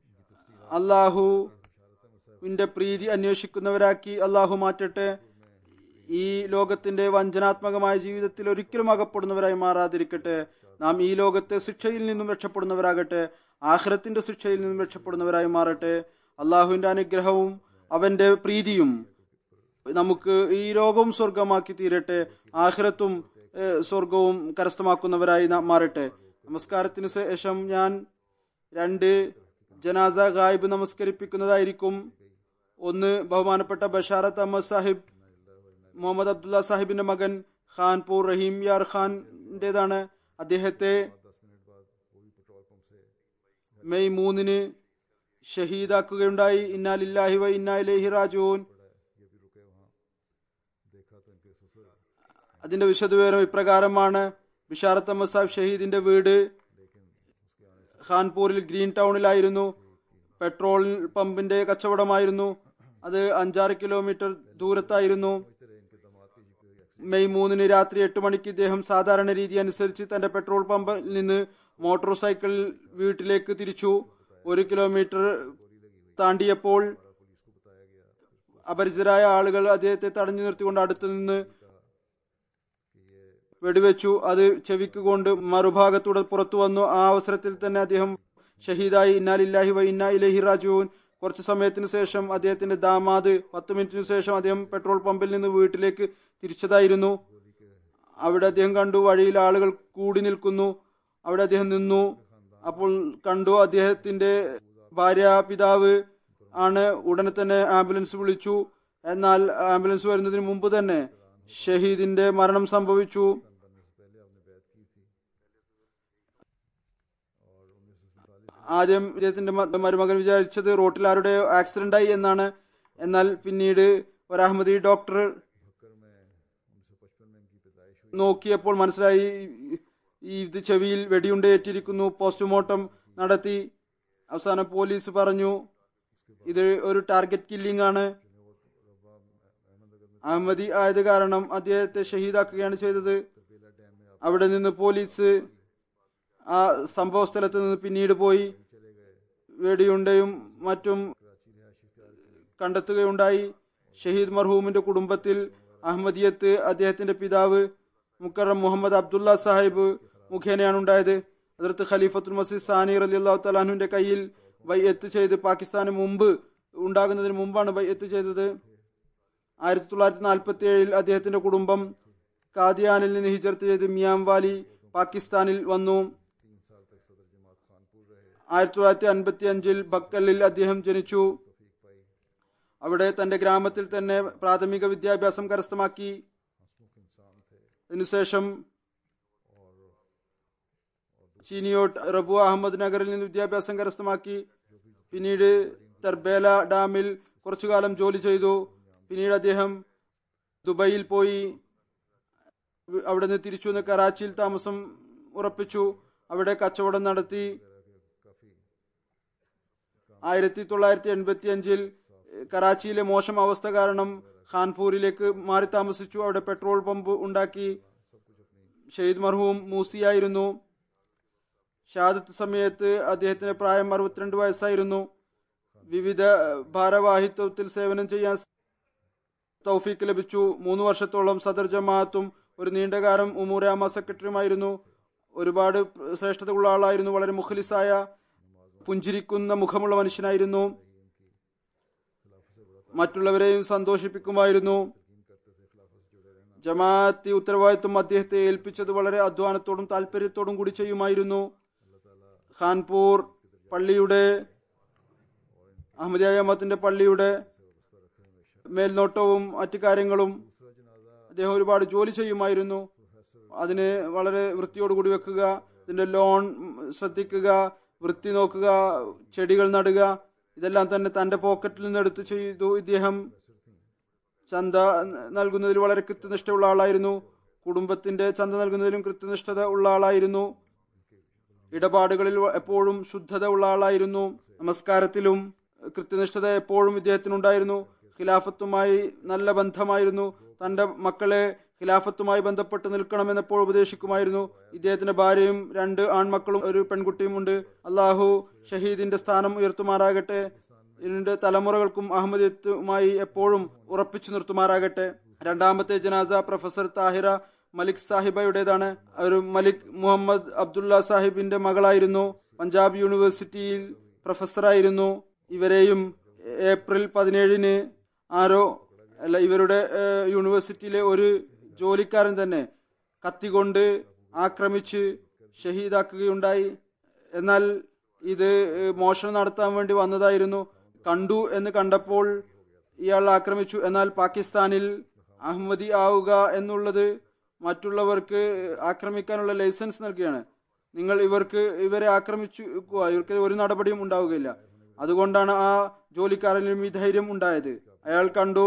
അള്ളാഹുവിന്റെ പ്രീതി അന്വേഷിക്കുന്നവരാക്കി അള്ളാഹു മാറ്റട്ടെ ഈ ലോകത്തിന്റെ വഞ്ചനാത്മകമായ ജീവിതത്തിൽ ഒരിക്കലും അകപ്പെടുന്നവരായി മാറാതിരിക്കട്ടെ നാം ഈ ലോകത്തെ ശിക്ഷയിൽ നിന്നും രക്ഷപ്പെടുന്നവരാകട്ടെ ആഹ്റത്തിന്റെ ശിക്ഷയിൽ നിന്നും രക്ഷപ്പെടുന്നവരായി മാറട്ടെ അള്ളാഹുവിന്റെ അനുഗ്രഹവും അവന്റെ പ്രീതിയും നമുക്ക് ഈ ലോകവും സ്വർഗമാക്കി തീരട്ടെ ആഹ്റത്തും ഏഹ്, സ്വർഗവും കരസ്ഥമാക്കുന്നവരായി നാം മാറട്ടെ നമസ്കാരത്തിന് ശേഷം ഞാൻ രണ്ട് ജനാസ ഗായിബ് നമസ്കരിപ്പിക്കുന്നതായിരിക്കും ഒന്ന് ബഹുമാനപ്പെട്ട ബഷാറത്ത് അഹമ്മദ് സാഹിബ് മുഹമ്മദ് അബ്ദുള്ള സാഹിബിന്റെ മകൻ ഖാൻപൂർ റഹീം യാർ ഖാന്റേതാണ് അദ്ദേഹത്തെ दस मिनट बाद वो भी पेट्रोल पंप से മെയ് മൂന്നിന് ഷഹീദാക്കുകയുണ്ടായി ഇന്നാലില്ലാഹി വ ഇന്നാ ഇലൈഹി റാജൂൻ ये भी रुके वहाँ देखा तो इनके ससुर അതിന്റെ വിശദവിവരം ഇപ്രകാരമാണ് ബിഷാറത്ത് അഹമ്മദ് സാഹിബ് ഷഹീദിന്റെ വീട് ഖാൻപൂരിൽ ഗ്രീൻ ടൗണിലായിരുന്നു പെട്രോൾ പമ്പിന്റെ കച്ചവടമായിരുന്നു അത് അഞ്ചാറ് കിലോമീറ്റർ ദൂരത്തായിരുന്നു മെയ് മൂന്നിന് രാത്രി എട്ട് മണിക്ക് ഇദ്ദേഹം സാധാരണ രീതി അനുസരിച്ച് തന്റെ പെട്രോൾ പമ്പിൽ നിന്ന് മോട്ടോർ സൈക്കിൾ വീട്ടിലേക്ക് തിരിച്ചു ഒരു കിലോമീറ്റർ താണ്ടിയപ്പോൾ അപരിചിതരായ ആളുകൾ അദ്ദേഹത്തെ തടഞ്ഞു നിർത്തിക്കൊണ്ട് അടുത്തു നിന്ന് വെടിവെച്ചു അത് ചെവിക്ക് കൊണ്ട് മറുഭാഗത്തൂടെ പുറത്തു വന്നു ആ അവസരത്തിൽ തന്നെ അദ്ദേഹം ഷഹീദായി ഇന്നാലില്ലാഹി വ ഇന്നാ ഇലഹി റാജുവിൻ കുറച്ചു സമയത്തിന് ശേഷം അദ്ദേഹത്തിന്റെ ദാമാദ് പത്ത് മിനിറ്റിന് ശേഷം അദ്ദേഹം പെട്രോൾ പമ്പിൽ നിന്ന് വീട്ടിലേക്ക് തിരിച്ചതായിരുന്നു അവിടെ അദ്ദേഹം കണ്ടു വഴിയിൽ ആളുകൾ കൂടി നിൽക്കുന്നു അവിടെ അദ്ദേഹം നിന്നു അപ്പോൾ കണ്ടു അദ്ദേഹത്തിന്റെ ഭാര്യ പിതാവ് ആണ് ഉടനെ തന്നെ ആംബുലൻസ് വിളിച്ചു എന്നാൽ ആംബുലൻസ് വരുന്നതിന് മുമ്പ് തന്നെ ഷഹീദിന്റെ മരണം സംഭവിച്ചു ആദ്യം ഇദ്ദേഹത്തിന്റെ മ- മരുമകൻ വിചാരിച്ചത് റോട്ടിൽ ആരുടെ ആക്സിഡന്റ് ആയി എന്നാണ് എന്നാൽ പിന്നീട് ഒരു അഹമ്മദി ഡോക്ടർ നോക്കിയപ്പോൾ മനസ്സിലായി ഈ ഇത് ചെവിയിൽ വെടിയുണ്ടേറ്റിരിക്കുന്നു പോസ്റ്റ്മോർട്ടം നടത്തി അവസാനം പോലീസ് പറഞ്ഞു ഇത് ഒരു ടാർഗറ്റ് കില്ലിംഗ് ആണ് അഹമ്മദി ആയത് കാരണം അദ്ദേഹത്തെ ഷഹീദാക്കുകയാണ് ചെയ്തത് അവിടെ നിന്ന് പോലീസ് ആ സംഭവ സ്ഥലത്ത് നിന്ന് പിന്നീട് പോയി വെടിയുണ്ടയും മറ്റും കണ്ടെത്തുകയുണ്ടായി ഷഹീദ് മർഹൂമിന്റെ കുടുംബത്തിൽ അഹമ്മദിയത്ത് അദ്ദേഹത്തിന്റെ പിതാവ് മുക്കറം മുഹമ്മദ് അബ്ദുള്ള സാഹിബ് മുഖേനയാണ് ഉണ്ടായത് അതിർത്ത് ഖലീഫത്തുൽ മസീദ് സാനി അലി അള്ളാഹു തലാഹുവിന്റെ കയ്യിൽ ബയ്യത്ത് ചെയ്ത് പാകിസ്ഥാന് മുമ്പ് ഉണ്ടാകുന്നതിന് മുമ്പാണ് ബയ്യത്ത് ചെയ്തത് ആയിരത്തി തൊള്ളായിരത്തി നാൽപ്പത്തി ഏഴിൽ അദ്ദേഹത്തിന്റെ കുടുംബം കാദിയാനിൽ നിന്ന് ഹിജർത്ത് ചെയ്ത് മിയാം വാലി പാകിസ്ഥാനിൽ വന്നു ആയിരത്തി തൊള്ളായിരത്തി അൻപത്തി അഞ്ചിൽ ബക്കലിൽ അദ്ദേഹം ജനിച്ചു അവിടെ തന്റെ ഗ്രാമത്തിൽ തന്നെ പ്രാഥമിക വിദ്യാഭ്യാസം കരസ്ഥമാക്കി അതിനുശേഷം ചീനിയോട്ട് റബു അഹമ്മദ് നഗറിൽ നിന്ന് വിദ്യാഭ്യാസം കരസ്ഥമാക്കി പിന്നീട് തെർബേല ഡാമിൽ കുറച്ചു കാലം ജോലി ചെയ്തു പിന്നീട് അദ്ദേഹം ദുബൈയിൽ പോയി അവിടെ നിന്ന് തിരിച്ചു വന്ന് കറാച്ചിയിൽ താമസം ഉറപ്പിച്ചു അവിടെ കച്ചവടം നടത്തി ആയിരത്തി തൊള്ളായിരത്തി എൺപത്തി അഞ്ചിൽ കറാച്ചിയിലെ മോശം അവസ്ഥ കാരണം ഖാൻപൂരിലേക്ക് മാറി താമസിച്ചു അവിടെ പെട്രോൾ പമ്പ് ഉണ്ടാക്കി ഷെയ്ദ് മർഹൂം മൂസിയായിരുന്നു ഷഹാദത്ത് സമയത്ത് അദ്ദേഹത്തിന്റെ പ്രായം അറുപത്തിരണ്ട് വയസ്സായിരുന്നു വിവിധ ഭാരവാഹിത്വത്തിൽ സേവനം ചെയ്യാൻ തൗഫീക്ക് ലഭിച്ചു മൂന്ന് വർഷത്തോളം സദർ ജമാഅത്തും ഒരു നീണ്ടകാലം ഉമൂരാമ സെക്രട്ടറിയുമായിരുന്നു ഒരുപാട് ശ്രേഷ്ഠതയുള്ള ആളായിരുന്നു വളരെ മുഖലിസായ പുഞ്ചിരിക്കുന്ന മുഖമുള്ള മനുഷ്യനായിരുന്നു മറ്റുള്ളവരെയും സന്തോഷിപ്പിക്കുമായിരുന്നു ജമാഅത്തി ഉത്തരവാദിത്വം അദ്ദേഹത്തെ ഏൽപ്പിച്ചത് വളരെ അധ്വാനത്തോടും താല്പര്യത്തോടും കൂടി ചെയ്യുമായിരുന്നു ഖാൻപൂർ പള്ളിയുടെ അഹമ്മദിയ ജമാഅത്തിന്റെ പള്ളിയുടെ മേൽനോട്ടവും മറ്റു കാര്യങ്ങളും അദ്ദേഹം ഒരുപാട് ജോലി ചെയ്യുമായിരുന്നു അതിന് വളരെ വൃത്തിയോടുകൂടി വെക്കുക ഇതിന്റെ ലോൺ ശ്രദ്ധിക്കുക വൃത്തി നോക്കുക ചെടികൾ നടുക ഇതെല്ലാം തന്നെ തന്റെ പോക്കറ്റിൽ നിന്ന് എടുത്ത് ചെയ്തു ഇദ്ദേഹം ചന്ത നൽകുന്നതിൽ വളരെ കൃത്യനിഷ്ഠയുള്ള ആളായിരുന്നു കുടുംബത്തിന്റെ ചന്ത നൽകുന്നതിലും കൃത്യനിഷ്ഠത ഉള്ള ആളായിരുന്നു ഇടപാടുകളിൽ എപ്പോഴും ശുദ്ധത ഉള്ള ആളായിരുന്നു നമസ്കാരത്തിലും കൃത്യനിഷ്ഠത എപ്പോഴും ഇദ്ദേഹത്തിനുണ്ടായിരുന്നു ഖിലാഫത്തുമായി നല്ല ബന്ധമായിരുന്നു തന്റെ മക്കളെ ഖിലാഫത്തുമായി ബന്ധപ്പെട്ട് നിൽക്കണമെന്ന് എപ്പോഴും ഉപദേശിക്കുമായിരുന്നു ഇദ്ദേഹത്തിന്റെ ഭാര്യയും രണ്ട് ആൺമക്കളും ഒരു പെൺകുട്ടിയും ഉണ്ട് അള്ളാഹു ഷഹീദിന്റെ സ്ഥാനം ഉയർത്തുമാറാകട്ടെ ഇതിന്റെ തലമുറകൾക്കും അഹമ്മദിയത്തുമായി എപ്പോഴും ഉറപ്പിച്ചു നിർത്തുമാറാകട്ടെ രണ്ടാമത്തെ ജനാസ പ്രൊഫസർ താഹിറ മലിക് സാഹിബയുടേതാണ് ഒരു മലിക് മുഹമ്മദ് അബ്ദുള്ള സാഹിബിന്റെ മകളായിരുന്നു പഞ്ചാബ് യൂണിവേഴ്സിറ്റിയിൽ പ്രൊഫസറായിരുന്നു ഇവരെയും ഏപ്രിൽ പതിനേഴിന് ആരോ അല്ല ഇവരുടെ ഏഹ്, യൂണിവേഴ്സിറ്റിയിലെ ഒരു ജോലിക്കാരൻ തന്നെ കത്തികൊണ്ട് ആക്രമിച്ച് ഷഹീദാക്കുകയുണ്ടായി എന്നാൽ ഇത് ഏഹ്, മോഷണം നടത്താൻ വേണ്ടി വന്നതായിരുന്നു കണ്ടു എന്ന് കണ്ടപ്പോൾ ഇയാൾ ആക്രമിച്ചു എന്നാൽ പാകിസ്ഥാനിൽ അഹമ്മദി ആവുക എന്നുള്ളത് മറ്റുള്ളവർക്ക് ആക്രമിക്കാനുള്ള ലൈസൻസ് നൽകുകയാണ് നിങ്ങൾ ഇവർക്ക് ഇവരെ ആക്രമിച്ചു ഇവർക്ക് ഒരു നടപടിയും ഉണ്ടാവുകയില്ല അതുകൊണ്ടാണ് ആ ജോലിക്കാരനിലും ഈ ധൈര്യം ഉണ്ടായത് അയാൾ കണ്ടു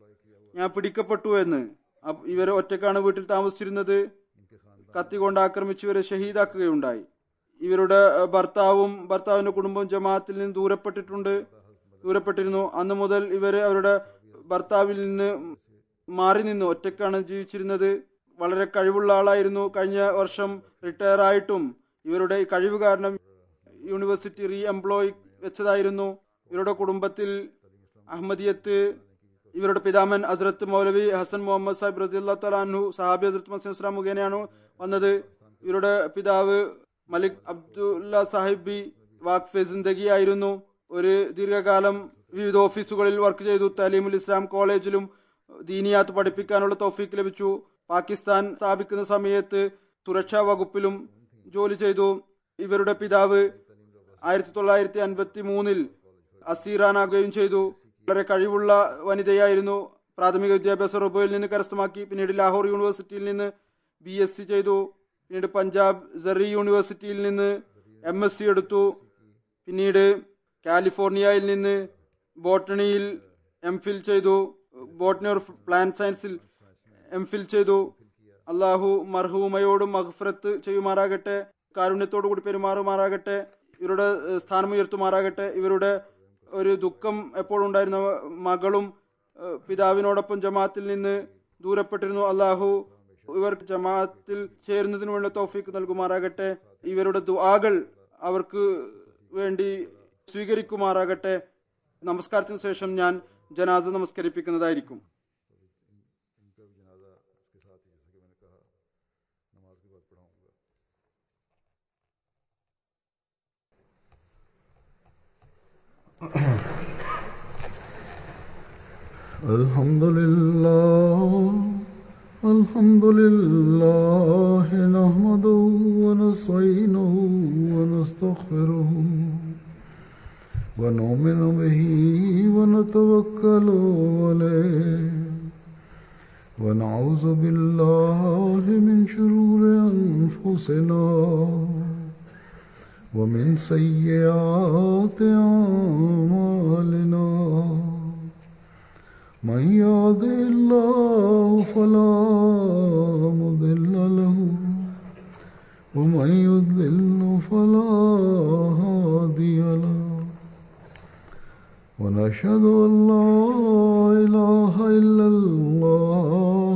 ഞാൻ പിടിക്കപ്പെട്ടു എന്ന് അപ്പ- ഇവര് ഒറ്റക്കാണ് വീട്ടിൽ താമസിച്ചിരുന്നത് കത്തി കൊണ്ട് ആക്രമിച്ച് ഇവരെ ഷഹീദാക്കുകയുണ്ടായി ഇവരുടെ ഏഹ്, ഭർത്താവും ഭർത്താവിന്റെ കുടുംബവും ജമാഅത്തിൽ നിന്ന് ദൂരപ്പെട്ടിട്ടുണ്ട് ദൂരപ്പെട്ടിരുന്നു അന്ന് മുതൽ ഇവര് അവരുടെ ഭർത്താവിൽ നിന്ന് മാറി നിന്നു ഒറ്റക്കാണ് ജീവിച്ചിരുന്നത് വളരെ കഴിവുള്ള ആളായിരുന്നു കഴിഞ്ഞ വർഷം റിട്ടയർ ആയിട്ടും ഇവരുടെ ഈ കഴിവ് കാരണം യൂണിവേഴ്സിറ്റി റീ എംപ്ലോയ് വെച്ചതായിരുന്നു ഇവരുടെ കുടുംബത്തിൽ അഹമ്മദിയത്ത് ഇവരുടെ പിതാമൻ ഹസ്രത്ത് മൗലവി ഹസൻ മുഹമ്മദ് സാഹിബ് റദിയുള്ള തലാൻഹു സഹാബി ഹസ്രത്ത് മസീം ഇസ്ലാം മുഖേനയാണ് വന്നത് ഇവരുടെ പിതാവ് മലിക് അബ്ദുല്ല സാഹിബി വാഖ്ഫെ സിന്ദഗി ആയിരുന്നു ഒരു ദീർഘകാലം വിവിധ ഓഫീസുകളിൽ വർക്ക് ചെയ്തു തലീമുൽ ഇസ്ലാം കോളേജിലും ദീനിയാത്ത് പഠിപ്പിക്കാനുള്ള തൗഫീക്ക് ലഭിച്ചു പാകിസ്ഥാൻ സ്ഥാപിക്കുന്ന സമയത്ത് സുരക്ഷാ വകുപ്പിലും ജോലി ചെയ്തു ഇവരുടെ പിതാവ് ആയിരത്തി തൊള്ളായിരത്തി അൻപത്തി മൂന്നിൽ അസീറാനാകുകയും ചെയ്തു വളരെ കഴിവുള്ള വനിതയായിരുന്നു പ്രാഥമിക വിദ്യാഭ്യാസം റുബോയിൽ നിന്ന് കരസ്ഥമാക്കി പിന്നീട് ലാഹോർ യൂണിവേഴ്സിറ്റിയിൽ നിന്ന് ബി എസ് സി ചെയ്തു പിന്നീട് പഞ്ചാബ് സെറി യൂണിവേഴ്സിറ്റിയിൽ നിന്ന് എം എസ് സി എടുത്തു പിന്നീട് കാലിഫോർണിയയിൽ നിന്ന് ബോട്ടണിയിൽ എം ഫിൽ ചെയ്തു ബോട്ടണി ഓർ പ്ലാന്റ് സയൻസിൽ എം ഫിൽ ചെയ്തു അള്ളാഹു മർഹൂമയോടും മഹഫറത്ത് ചെയ്യുമാറാകട്ടെ കാരുണ്യത്തോടു കൂടി പെരുമാറുമാറാകട്ടെ ഇവരുടെ ഏഹ്, സ്ഥാനം ഉയർത്തുമാറാകട്ടെ ഇവരുടെ ഒരു ദുഃഖം എപ്പോഴും ഉണ്ടായിരുന്ന മകളും ഏഹ്, പിതാവിനോടൊപ്പം ജമാഅത്തിൽ നിന്ന് ദൂരപ്പെട്ടിരുന്നു അള്ളാഹു ഇവർ ജമാഅത്തിൽ ചേരുന്നതിന് വേണ്ട തൗഫീക്ക് നൽകുമാറാകട്ടെ ഇവരുടെ ദുആകൾ അവർക്ക് വേണ്ടി സ്വീകരിക്കുമാറാകട്ടെ നമസ്കാരത്തിന് ശേഷം ഞാൻ ജനാസ നമസ്കരിപ്പിക്കുന്നതായിരിക്കും इनका भी जनाजा उसके साथ ही जैसा कि मैंने कहा नमाज के बाद पढ़ाऊंगा الحمد لله الحمد لله نحمده ونستعينه ونستغفره ونؤمن به ونتوكل عليه ونعوذ بالله من شرور أنفسنا ومن سيئات أعمالنا من يهده الله فلا مضل ومن يضلل فلا هادي له ونشهد أن لا إله إلا الله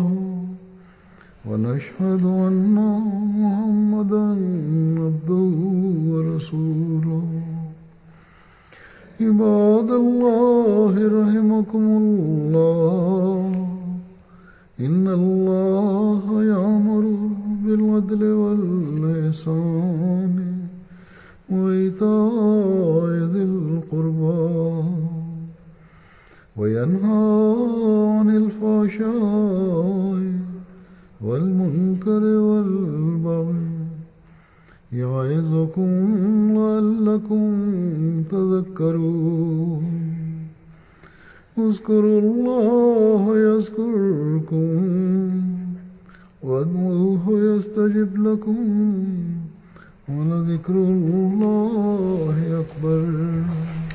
ونشهد أن محمدا عبده ورسوله عباد الله رحمكم الله إن الله يأمر بالعدل والإحسان وإيتاء ذي القربى وينهى عن الفحشاء والمنكر والبغي يعظكم لعلكم تذكرون اذكروا الله يذكركم وادعوه يستجب لكم ولذكر الله أكبر